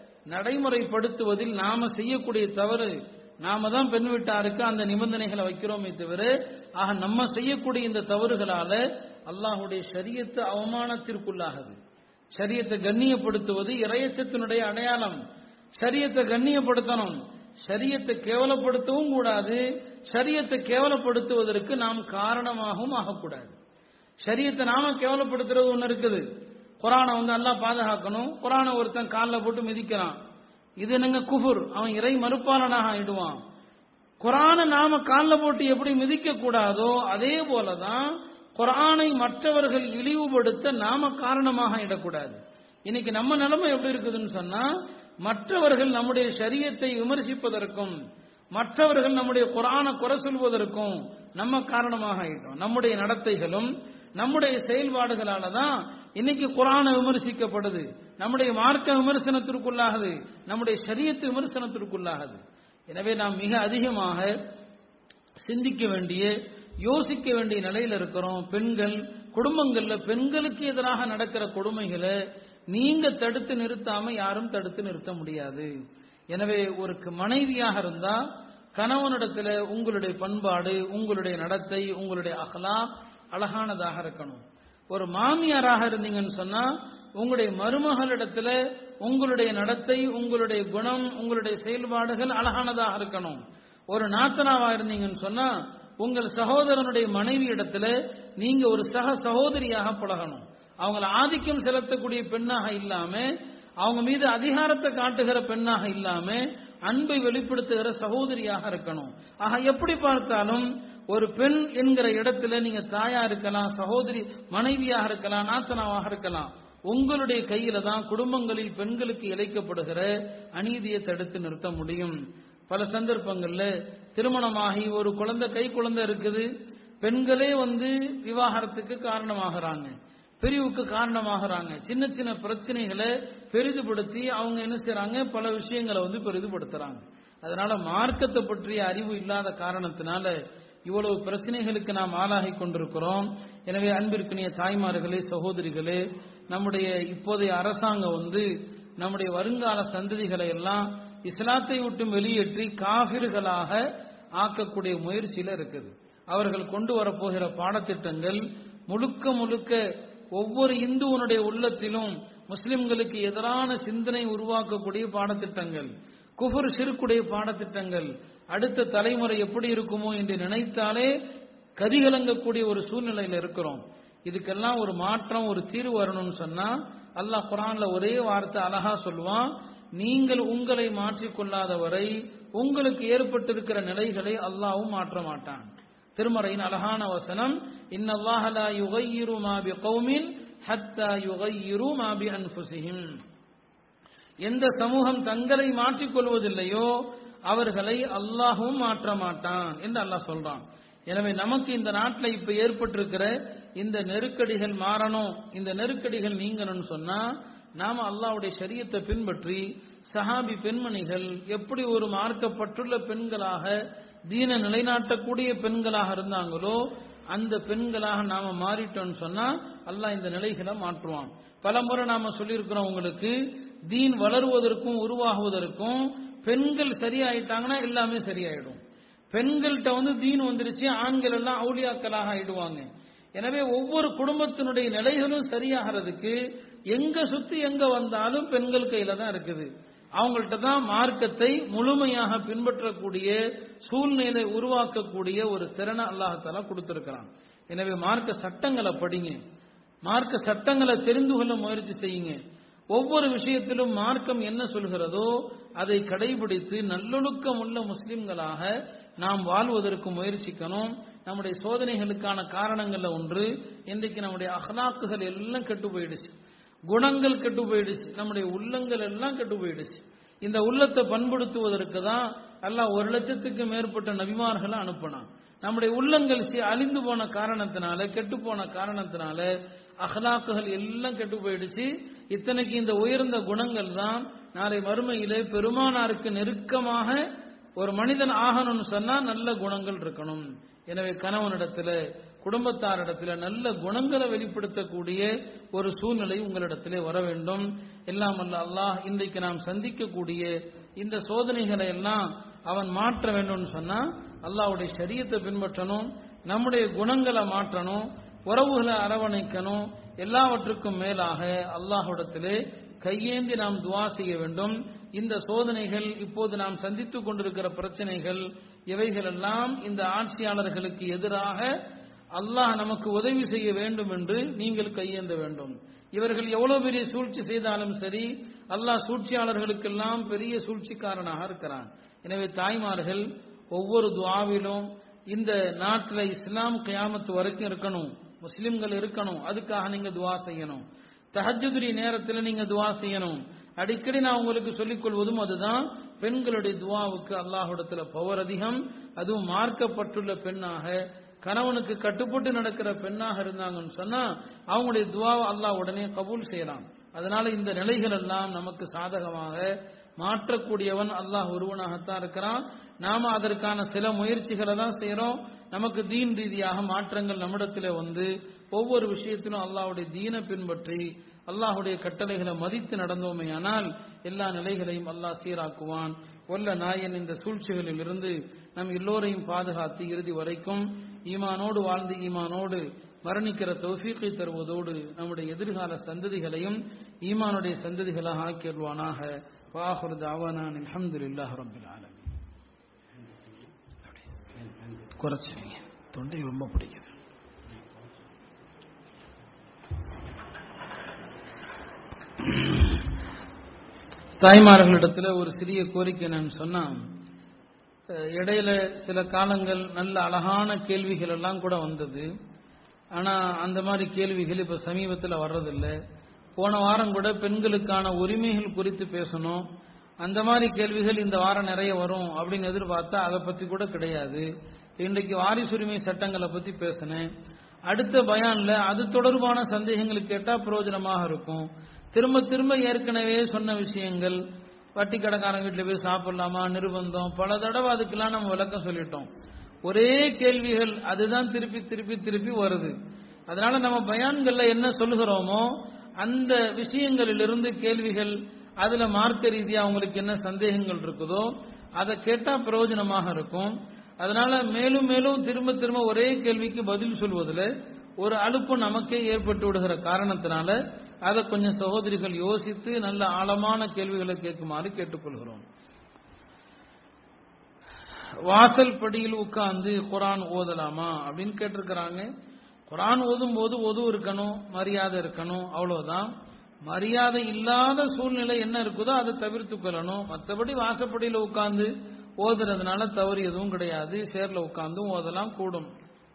நடைமுறைப்படுத்துவதில் நாம செய்யக்கூடிய தவறு நாம தான் பெண் வீட்டாருக்கு அந்த நிபந்தனைகளை வைக்கிறோமே தவிர ஆக நம்ம செய்யக்கூடிய இந்த தவறுகளால அல்லாஹுடைய சரியத்து அவமானத்திற்குள்ளாகுது சரியத்தை கண்ணியப்படுத்துவது இறையச்சத்தினுடைய அடையாளம் சரியத்தை கண்ணியப்படுத்தணும் சரியத்தை கேவலப்படுத்தவும் கூடாது சரியத்தை கேவலப்படுத்துவதற்கு நாம் காரணமாகவும் ஆகக்கூடாது சரியத்தை நாம கேவலப்படுத்துறது ஒன்று இருக்குது குரானை வந்து எல்லாம் பாதுகாக்கணும் குரானை ஒருத்தன் காலில் போட்டு மிதிக்கிறான் இது என்னங்க குஃபுர் அவன் இறை மறுப்பாளனாக ஆயிடுவான் குரானை நாம காலில் போட்டு எப்படி மிதிக்க கூடாதோ அதே போலதான் குரானை மற்றவர்கள் இழிவுபடுத்த நாம காரணமாக இடக்கூடாது இன்னைக்கு நம்ம நிலைமை எப்படி இருக்குதுன்னு சொன்னா மற்றவர்கள் நம்முடைய சரியத்தை விமர்சிப்பதற்கும் மற்றவர்கள் நம்முடைய குரானை குறை சொல்வதற்கும் நம்ம காரணமாக ஆயிட்டோம் நம்முடைய நடத்தைகளும் நம்முடைய செயல்பாடுகளால தான் இன்னைக்கு குரானை விமர்சிக்கப்படுது நம்முடைய மார்க்க விமர்சனத்திற்குள்ளாகுது நம்முடைய சரியத்து விமர்சனத்திற்குள்ளாகுது எனவே நாம் மிக அதிகமாக சிந்திக்க வேண்டிய யோசிக்க வேண்டிய நிலையில் இருக்கிறோம் பெண்கள் குடும்பங்கள்ல பெண்களுக்கு எதிராக நடக்கிற கொடுமைகளை நீங்க தடுத்து நிறுத்தாம யாரும் தடுத்து நிறுத்த முடியாது எனவே ஒரு மனைவியாக இருந்தா கணவனிடத்துல உங்களுடைய பண்பாடு உங்களுடைய நடத்தை உங்களுடைய அகலா அழகானதாக இருக்கணும் ஒரு மாமியாராக இருந்தீங்கன்னு சொன்னா உங்களுடைய மருமகளிடத்துல உங்களுடைய நடத்தை உங்களுடைய குணம் உங்களுடைய செயல்பாடுகள் அழகானதாக இருக்கணும் ஒரு நாத்தனாவா இருந்தீங்கன்னு சொன்னா உங்கள் சகோதரனுடைய மனைவி இடத்துல நீங்க ஒரு சக சகோதரியாக பழகணும் அவங்கள ஆதிக்கம் செலுத்தக்கூடிய பெண்ணாக இல்லாம அவங்க மீது அதிகாரத்தை காட்டுகிற பெண்ணாக இல்லாம அன்பை வெளிப்படுத்துகிற சகோதரியாக இருக்கணும் ஆக எப்படி பார்த்தாலும் ஒரு பெண் என்கிற இடத்துல நீங்க தாயா இருக்கலாம் சகோதரி மனைவியாக இருக்கலாம் நாத்தனாவாக இருக்கலாம் உங்களுடைய கையில தான் குடும்பங்களில் பெண்களுக்கு இழைக்கப்படுகிற அநீதியை தடுத்து நிறுத்த முடியும் பல சந்தர்ப்பங்கள்ல திருமணமாகி ஒரு குழந்தை கை குழந்தை இருக்குது பெண்களே வந்து விவாகரத்துக்கு காரணமாகறாங்க பிரிவுக்கு காரணமாகறாங்க சின்ன சின்ன பிரச்சனைகளை பெரிதுபடுத்தி அவங்க என்ன செய்யறாங்க பல விஷயங்களை வந்து பெரிதுபடுத்துறாங்க அதனால மார்க்கத்தை பற்றிய அறிவு இல்லாத காரணத்தினால இவ்வளவு பிரச்சனைகளுக்கு நாம் ஆளாகி கொண்டிருக்கிறோம் எனவே அன்பிற்குரிய தாய்மார்களே சகோதரிகளே நம்முடைய இப்போதைய அரசாங்கம் வந்து நம்முடைய வருங்கால சந்ததிகளை எல்லாம் இஸ்லாத்தை விட்டு வெளியேற்றி காபிர்களாக ஆக்கக்கூடிய முயற்சியில இருக்குது அவர்கள் கொண்டு வரப்போகிற பாடத்திட்டங்கள் முழுக்க முழுக்க ஒவ்வொரு இந்துவனுடைய உள்ளத்திலும் முஸ்லிம்களுக்கு எதிரான சிந்தனை உருவாக்கக்கூடிய பாடத்திட்டங்கள் குஃபர் சிறுக்குடைய பாடத்திட்டங்கள் அடுத்த தலைமுறை எப்படி இருக்குமோ என்று நினைத்தாலே கதிகலங்கக்கூடிய ஒரு சூழ்நிலையில் இருக்கிறோம் இதுக்கெல்லாம் ஒரு மாற்றம் ஒரு தீர்வு வரணும்னு சொன்னா அல்லாஹ் குரான்ல ஒரே வார்த்தை அழகா சொல்லுவான் நீங்கள் உங்களை மாற்றிக்கொள்ளாத வரை உங்களுக்கு ஏற்பட்டிருக்கிற நிலைகளை அல்லாவும் மாற்ற மாட்டான் திருமறையின் அழகான வசனம் இன்னல்லாஹலா யுகையிரு மாபி கௌமின் ஹத்தா யுகையிரு மாபி அன்புசிஹிம் எந்த சமூகம் தங்களை மாற்றிக்கொள்வதில்லையோ அவர்களை அல்லாஹும் மாற்ற மாட்டான் என்று அல்லாஹ் சொல்றான் எனவே நமக்கு இந்த நாட்டில் இப்ப ஏற்பட்டிருக்கிற இந்த நெருக்கடிகள் மாறணும் இந்த நெருக்கடிகள் நீங்கணும்னு சொன்னா நாம அல்லாஹ்வுடைய ஷரியத்தை பின்பற்றி சஹாபி பெண்மணிகள் எப்படி ஒரு மார்க்கப்பட்டுள்ள பெண்களாக தீன நிலைநாட்டக்கூடிய பெண்களாக இருந்தாங்களோ அந்த பெண்களாக நாம மாறிட்டோம்னு சொன்னா அல்லாஹ் இந்த நிலைகளை மாற்றுவான் பல முறை நாம சொல்லியிருக்கிறோம் உங்களுக்கு தீன் வளருவதற்கும் உருவாகுவதற்கும் பெண்கள் சரியாயிட்டாங்கன்னா எல்லாமே சரியாயிடும் பெண்கள்கிட்ட வந்து தீன் வந்துருச்சு ஆண்கள் எல்லாம் அவுளியாக்களாக ஆயிடுவாங்க எனவே ஒவ்வொரு குடும்பத்தினுடைய நிலைகளும் சரியாகிறதுக்கு எங்க சுத்தி எங்க வந்தாலும் பெண்கள் கையில தான் இருக்குது அவங்கள்ட்ட தான் மார்க்கத்தை முழுமையாக பின்பற்றக்கூடிய சூழ்நிலை உருவாக்கக்கூடிய ஒரு திறனை அல்லாஹால கொடுத்திருக்கிறான் எனவே மார்க்க சட்டங்களை படிங்க மார்க்க சட்டங்களை தெரிந்து கொள்ள முயற்சி செய்யுங்க ஒவ்வொரு விஷயத்திலும் மார்க்கம் என்ன சொல்கிறதோ அதை கடைபிடித்து நல்லொழுக்கம் உள்ள முஸ்லிம்களாக நாம் வாழ்வதற்கு முயற்சிக்கணும் நம்முடைய சோதனைகளுக்கான காரணங்கள்ல ஒன்று இன்றைக்கு நம்முடைய அகலாக்குகள் எல்லாம் கெட்டு போயிடுச்சு குணங்கள் கெட்டு போயிடுச்சு நம்முடைய உள்ளங்கள் எல்லாம் கெட்டு போயிடுச்சு இந்த உள்ளத்தை பண்படுத்துவதற்கு தான் அல்லாஹ் ஒரு லட்சத்துக்கு மேற்பட்ட நபிமார்களை அனுப்பினான் நம்முடைய உள்ளங்கள் சி- அழிந்து போன காரணத்தினால கெட்டு போன காரணத்தினால அகலாக்குகள் எல்லாம் கெட்டு போயிடுச்சு இத்தனைக்கு இந்த உயர்ந்த குணங்கள் தான் நாளை மறுமையிலே பெருமானாருக்கு நெருக்கமாக ஒரு மனிதன் ஆகணும்னு சொன்னா நல்ல குணங்கள் இருக்கணும் எனவே கணவனிடத்துல குடும்பத்தாரிடத்துல நல்ல குணங்களை வெளிப்படுத்தக்கூடிய ஒரு சூழ்நிலை உங்களிடத்திலே வர வேண்டும் எல்லாம் அல்ல அல்லாஹ் இன்றைக்கு நாம் சந்திக்கக்கூடிய இந்த சோதனைகளை எல்லாம் அவன் மாற்ற வேண்டும்னு சொன்னா அல்லாஹ்வுடைய சரியத்தை பின்பற்றணும் நம்முடைய குணங்களை மாற்றணும் உறவுகளை அரவணைக்கணும் எல்லாவற்றுக்கும் மேலாக அல்லாஹ்விடத்திலே கையேந்தி நாம் துவா செய்ய வேண்டும் இந்த சோதனைகள் இப்போது நாம் சந்தித்துக் கொண்டிருக்கிற பிரச்சனைகள் இவைகளெல்லாம் இந்த ஆட்சியாளர்களுக்கு எதிராக அல்லாஹ் நமக்கு உதவி செய்ய வேண்டும் என்று நீங்கள் கையேந்த வேண்டும் இவர்கள் எவ்வளவு பெரிய சூழ்ச்சி செய்தாலும் சரி அல்லாஹ் சூழ்ச்சியாளர்களுக்கெல்லாம் பெரிய சூழ்ச்சிக்காரனாக இருக்கிறான் எனவே தாய்மார்கள் ஒவ்வொரு துவாவிலும் இந்த நாட்டில் இஸ்லாம் கியாமத்து வரைக்கும் இருக்கணும் முஸ்லிம்கள் இருக்கணும் அதுக்காக நீங்க துவா செய்யணும் தஹஜுதுரி நேரத்தில் நீங்க துவா செய்யணும் அடிக்கடி நான் உங்களுக்கு சொல்லிக் கொள்வதும் அதுதான் பெண்களுடைய துவாவுக்கு அல்லாஹ்விடத்துல பவர் அதிகம் அதுவும் மார்க்கப்பட்டுள்ள பெண்ணாக கணவனுக்கு கட்டுப்பட்டு நடக்கிற பெண்ணாக இருந்தாங்கன்னு சொன்னா அவங்களுடைய துவாவை அல்லாஹ் உடனே கபூல் செய்யலாம் அதனால இந்த நிலைகள் எல்லாம் நமக்கு சாதகமாக மாற்றக்கூடியவன் அல்லாஹ் ஒருவனாகத்தான் இருக்கிறான் நாம அதற்கான சில முயற்சிகளை தான் செய்யறோம் நமக்கு தீன் ரீதியாக மாற்றங்கள் நம்மிடத்திலே வந்து ஒவ்வொரு விஷயத்திலும் அல்லாஹ்வுடைய தீனை பின்பற்றி அல்லாஹ்வுடைய கட்டளைகளை மதித்து நடந்தோமேயானால் எல்லா நிலைகளையும் அல்லாஹ் சீராக்குவான் கொல்ல நாயன் இந்த சூழ்ச்சிகளில் இருந்து நம் எல்லோரையும் பாதுகாத்து இறுதி வரைக்கும் ஈமானோடு வாழ்ந்து ஈமானோடு மரணிக்கிற தௌஃபீக்கை தருவதோடு நம்முடைய எதிர்கால சந்ததிகளையும் ஈமானுடைய சந்ததிகளாக ஆக்கிடுவானாக வாஹுர் தாவானான் அல்ஹம்துலில்லாஹ் ரப்பில் ஆலமீன் குறைச்சிங்க தொண்டை ரொம்ப பிடிக்குது தாய்மார்களிடத்துல ஒரு சிறிய கோரிக்கை நான் சொன்னா அஹ், இடையில சில காலங்கள் நல்ல அழகான கேள்விகள் எல்லாம் கூட வந்தது ஆனா அந்த மாதிரி கேள்விகள் இப்ப சமீபத்தில் வர்றதில்லை போன வாரம் கூட பெண்களுக்கான உரிமைகள் குறித்து பேசணும் அந்த மாதிரி கேள்விகள் இந்த வாரம் நிறைய வரும் அப்படின்னு எதிர்பார்த்தா அதை பத்தி கூட கிடையாது இன்றைக்கு வாரிசுரிமை சட்டங்களை பத்தி பேசினேன் அடுத்த பயான்ல அது தொடர்பான சந்தேகங்கள் கேட்டா பிரயோஜனமாக இருக்கும் திரும்ப திரும்ப ஏற்கனவே சொன்ன விஷயங்கள் வட்டி கடைக்காரன் வீட்டில் போய் சாப்பிடலாமா நிர்பந்தம் பல தடவை அதுக்கெல்லாம் நம்ம விளக்கம் சொல்லிட்டோம் ஒரே கேள்விகள் அதுதான் திருப்பி திருப்பி திருப்பி வருது அதனால நம்ம பயான்கள்ல என்ன சொல்லுகிறோமோ அந்த விஷயங்களிலிருந்து கேள்விகள் அதுல மார்க்க ரீதியா அவங்களுக்கு என்ன சந்தேகங்கள் இருக்குதோ அதை கேட்டா பிரயோஜனமாக இருக்கும் அதனால மேலும் மேலும் திரும்ப திரும்ப ஒரே கேள்விக்கு பதில் சொல்வதில் ஒரு அலுப்பு நமக்கே ஏற்பட்டு விடுகிற காரணத்தினால அதை கொஞ்சம் சகோதரிகள் யோசித்து நல்ல ஆழமான கேள்விகளை கேட்குமாறு கேட்டுக்கொள்கிறோம் வாசல் படியில் உட்கார்ந்து குரான் ஓதலாமா அப்படின்னு கேட்டிருக்கிறாங்க குரான் ஓதும் போது ஒது இருக்கணும் மரியாதை இருக்கணும் அவ்வளவுதான் மரியாதை இல்லாத சூழ்நிலை என்ன இருக்குதோ அதை தவிர்த்து கொள்ளணும் மற்றபடி வாசப்படியில் உட்கார்ந்து ஓதுறதுனால தவறு எதுவும் கிடையாது சேர்ல உட்கார்ந்தும் ஓதலாம் கூடும்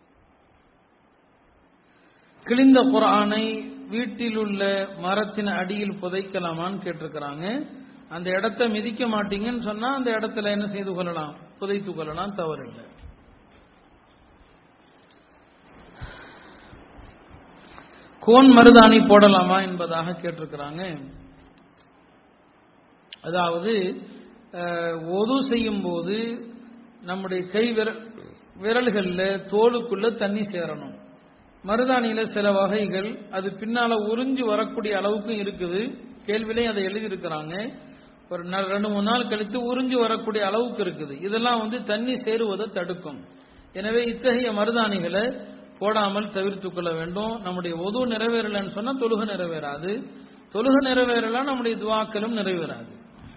கிழிந்த குரானை வீட்டில் உள்ள மரத்தின் அடியில் புதைக்கலாமான்னு கேட்டிருக்கிறாங்க அந்த இடத்த மிதிக்க மாட்டீங்கன்னு சொன்னா அந்த இடத்துல என்ன செய்து கொள்ளலாம் புதைத்து கொள்ளலாம் தவறில்லை கோன் மருதாணி போடலாமா என்பதாக கேட்டிருக்கிறாங்க அதாவது ஒது செய்யும் போது நம்முடைய கை விரல் விரல்களில் தோலுக்குள்ள தண்ணி சேரணும் மருதாணியில சில வகைகள் அது பின்னால உறிஞ்சு வரக்கூடிய அளவுக்கும் இருக்குது கேள்வியிலையும் அதை எழுதியிருக்கிறாங்க ஒரு ரெண்டு மூணு நாள் கழித்து உறிஞ்சு வரக்கூடிய அளவுக்கு இருக்குது இதெல்லாம் வந்து தண்ணி சேருவதை தடுக்கும் எனவே இத்தகைய மருதாணிகளை போடாமல் தவிர்த்து கொள்ள வேண்டும் நம்முடைய ஒது நிறைவேறலன்னு சொன்னா தொழுக நிறைவேறாது தொழுக நிறைவேறலாம் நம்முடைய துவாக்களும் நிறைவேறாது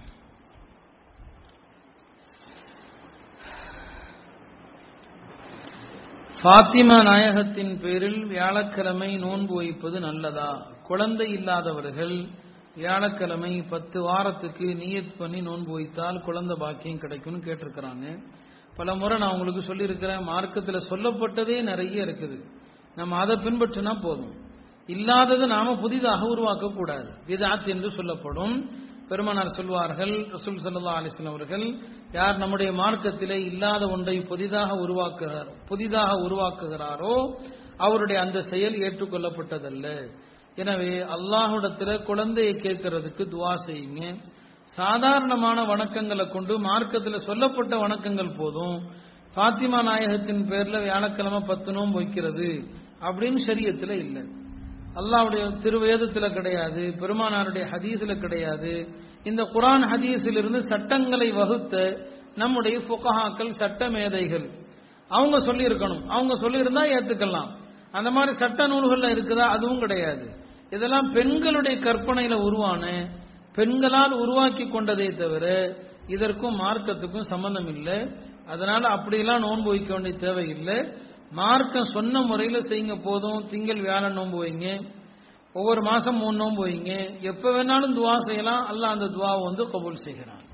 ஃபாத்திமா நாயகத்தின் பேரில் வியாழக்கிழமை நோன்பு வைப்பது நல்லதா குழந்தை இல்லாதவர்கள் வியாழக்கிழமை பத்து வாரத்துக்கு நியத் பண்ணி நோன்பு வைத்தால் குழந்தை பாக்கியம் கிடைக்கும்னு கேட்டிருக்கிறாங்க பல முறை நான் உங்களுக்கு சொல்லியிருக்கிறேன் மார்க்கத்தில் சொல்லப்பட்டதே நிறைய இருக்குது நம்ம அதை பின்பற்றினா போதும் இல்லாதது நாம புதிதாக உருவாக்க கூடாது விதாத் என்று சொல்லப்படும் பெருமனார் சொல்வார்கள் ரசூல் சல்லா அலிஸ்லாம் அவர்கள் யார் நம்முடைய மார்க்கத்திலே இல்லாத ஒன்றை புதிதாக உருவாக்குகிறார் புதிதாக உருவாக்குகிறாரோ அவருடைய அந்த செயல் ஏற்றுக்கொள்ளப்பட்டதல்ல எனவே அல்லாஹுடத்துல குழந்தையை கேட்கறதுக்கு துவா செய்யுங்க சாதாரணமான வணக்கங்களை கொண்டு மார்க்கத்தில் சொல்லப்பட்ட வணக்கங்கள் போதும் பாத்திமா நாயகத்தின் பேர்ல வியாழக்கிழமை பத்து நோம்பு வைக்கிறது அப்படின்னு சரியத்தில் இல்லை அல்லாவுடைய திருவேதத்துல கிடையாது பெருமானாருடைய ஹதீஸ்ல கிடையாது இந்த குரான் ஹதீஸில் இருந்து சட்டங்களை வகுத்த நம்முடைய புகஹாக்கள் சட்ட மேதைகள் அவங்க சொல்லி இருக்கணும் அவங்க சொல்லியிருந்தா ஏத்துக்கலாம் அந்த மாதிரி சட்ட நூல்கள்ல இருக்குதா அதுவும் கிடையாது இதெல்லாம் பெண்களுடைய கற்பனையில உருவான பெண்களால் உருவாக்கி கொண்டதே தவிர இதற்கும் மார்க்கத்துக்கும் சம்பந்தம் இல்லை அதனால அப்படியெல்லாம் நோன்பு வைக்க வேண்டிய தேவையில்லை மார்க்கம் சொன்ன முறையில செய்யுங்க போதும் திங்கள் வியாழன் நோன்பு வைங்க ஒவ்வொரு மாசம் மூணு நோன்பு வைங்க எப்ப வேணாலும் துவா செய்யலாம் அல்ல அந்த துவாவை வந்து கபூல் செய்கிறான்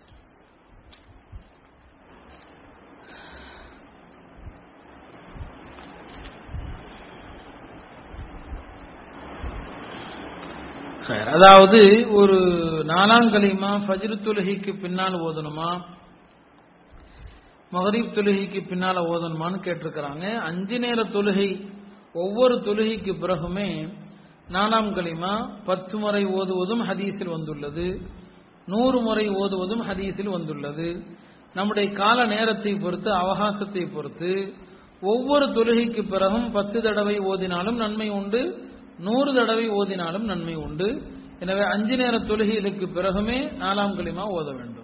அதாவது ஒரு நாலாம் கலிமா ஃபஜ்ரு தொழுகைக்கு பின்னால் ஓதணுமா மகரீப் தொழுகைக்கு பின்னால ஓதணுமான்னு கேட்டிருக்கிறாங்க அஞ்சு நேர தொழுகை ஒவ்வொரு தொழுகைக்கு பிறகுமே நாலாம் கலிமா பத்து முறை ஓதுவதும் ஹதீஸில் வந்துள்ளது நூறு முறை ஓதுவதும் ஹதீஸில் வந்துள்ளது நம்முடைய கால நேரத்தை பொறுத்து அவகாசத்தை பொறுத்து ஒவ்வொரு தொழுகைக்கு பிறகும் பத்து தடவை ஓதினாலும் நன்மை உண்டு நூறு தடவை ஓதினாலும் நன்மை உண்டு எனவே அஞ்சு நேர தொழுகைகளுக்கு பிறகுமே நாலாம் களிமா ஓத வேண்டும்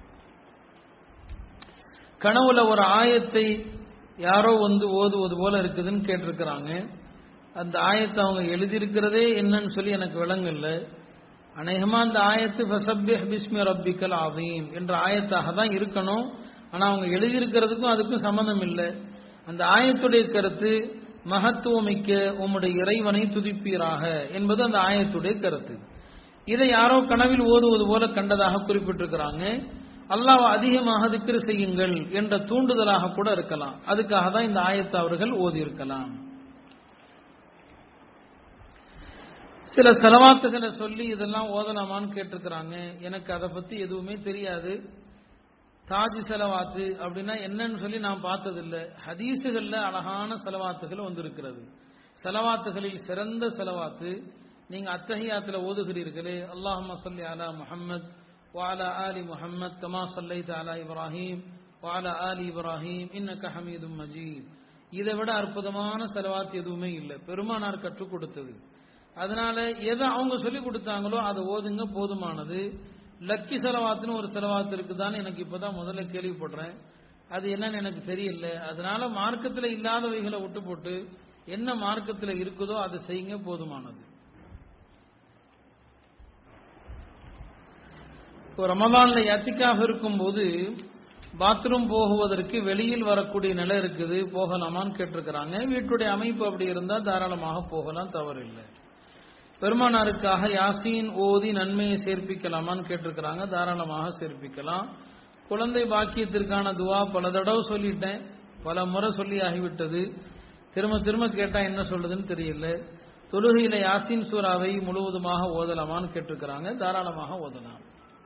கனவுல ஒரு ஆயத்தை யாரோ வந்து ஓதுவது போல இருக்குதுன்னு கேட்டிருக்கிறாங்க அந்த ஆயத்தை அவங்க எழுதியிருக்கிறதே என்னன்னு சொல்லி எனக்கு விளங்கல அநேகமா அந்த ஆயத்து ஃபசப்பிஹ் பிஸ்மி ரப்பிக்கல் ஆவீம் என்ற ஆயத்தாக தான் இருக்கணும் ஆனா அவங்க எழுதியிருக்கிறதுக்கும் அதுக்கும் சம்பந்தம் இல்லை அந்த ஆயத்துடைய கருத்து மகத்துவமிக்க உம்முடைய இறைவனை துதிப்பீராக என்பது அந்த ஆயத்துடைய கருத்து இதை யாரோ கனவில் ஓதுவது போல கண்டதாக குறிப்பிட்டிருக்கிறாங்க அல்லாஹ் அதிகமாக திக்ரு செய்யுங்கள் என்ற தூண்டுதலாக கூட இருக்கலாம் அதுக்காக தான் இந்த ஆயத்தை அவர்கள் ஓதி இருக்கலாம் சில செலவாத்துகளை சொல்லி இதெல்லாம் ஓதலாமான்னு கேட்டிருக்கிறாங்க எனக்கு அதை பத்தி எதுவுமே தெரியாது தாஜ் செலவாத்து அப்படின்னா என்னன்னு சொல்லி நான் பார்த்ததில்லை ஹதீஸுகள்ல அழகான செலவாத்துகள் வந்திருக்கிறது செலவாத்துகளில் சிறந்த செலவாத்து நீங்க அத்தகையாத்துல ஓதுகிறீர்களே அல்லாஹ் சொல்லி அலா முஹம்மத் வாலா ஆலி முஹம்மத் கமா சல்லைத் அலா இப்ராஹிம் வாலா ஆலி இப்ராஹிம் இன்னக்க ஹமீதும் மஜீத் இதை விட அற்புதமான செலவாத்து எதுவுமே இல்லை பெருமானார் கற்றுக் கொடுத்தது அதனால எதை அவங்க சொல்லி கொடுத்தாங்களோ அதை ஓதுங்க போதுமானது லக்கி செலவாத்துன்னு ஒரு செலவாத்து இருக்குதான்னு எனக்கு இப்பதான் முதல்ல கேள்விப்படுறேன் அது என்னன்னு எனக்கு தெரியல அதனால மார்க்கத்தில் இல்லாதவைகளை விட்டு போட்டு என்ன மார்க்கத்தில் இருக்குதோ அதை செய்யுங்க போதுமானது இப்போ ரமதான்ல எத்திக்காக இருக்கும்போது பாத்ரூம் போகுவதற்கு வெளியில் வரக்கூடிய நிலை இருக்குது போகலாமான்னு கேட்டிருக்கிறாங்க வீட்டுடைய அமைப்பு அப்படி இருந்தால் தாராளமாக போகலாம் தவறில்லை பெருமானாருக்காக யாசீன் ஓதி நன்மையை சேர்ப்பிக்கலாமான்னு கேட்டிருக்கிறாங்க தாராளமாக சேர்ப்பிக்கலாம் குழந்தை பாக்கியத்திற்கான துவா பல தடவை சொல்லிட்டேன் பல முறை சொல்லி ஆகிவிட்டது திரும்ப திரும்ப கேட்டா என்ன சொல்றதுன்னு தெரியல தொழுகையில யாசின் சூறாவை முழுவதுமாக ஓதலாமான்னு கேட்டிருக்கிறாங்க தாராளமாக ஓதலாம்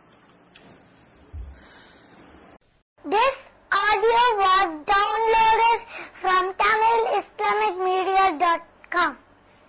This audio was downloaded from TamilIslamicMedia.com.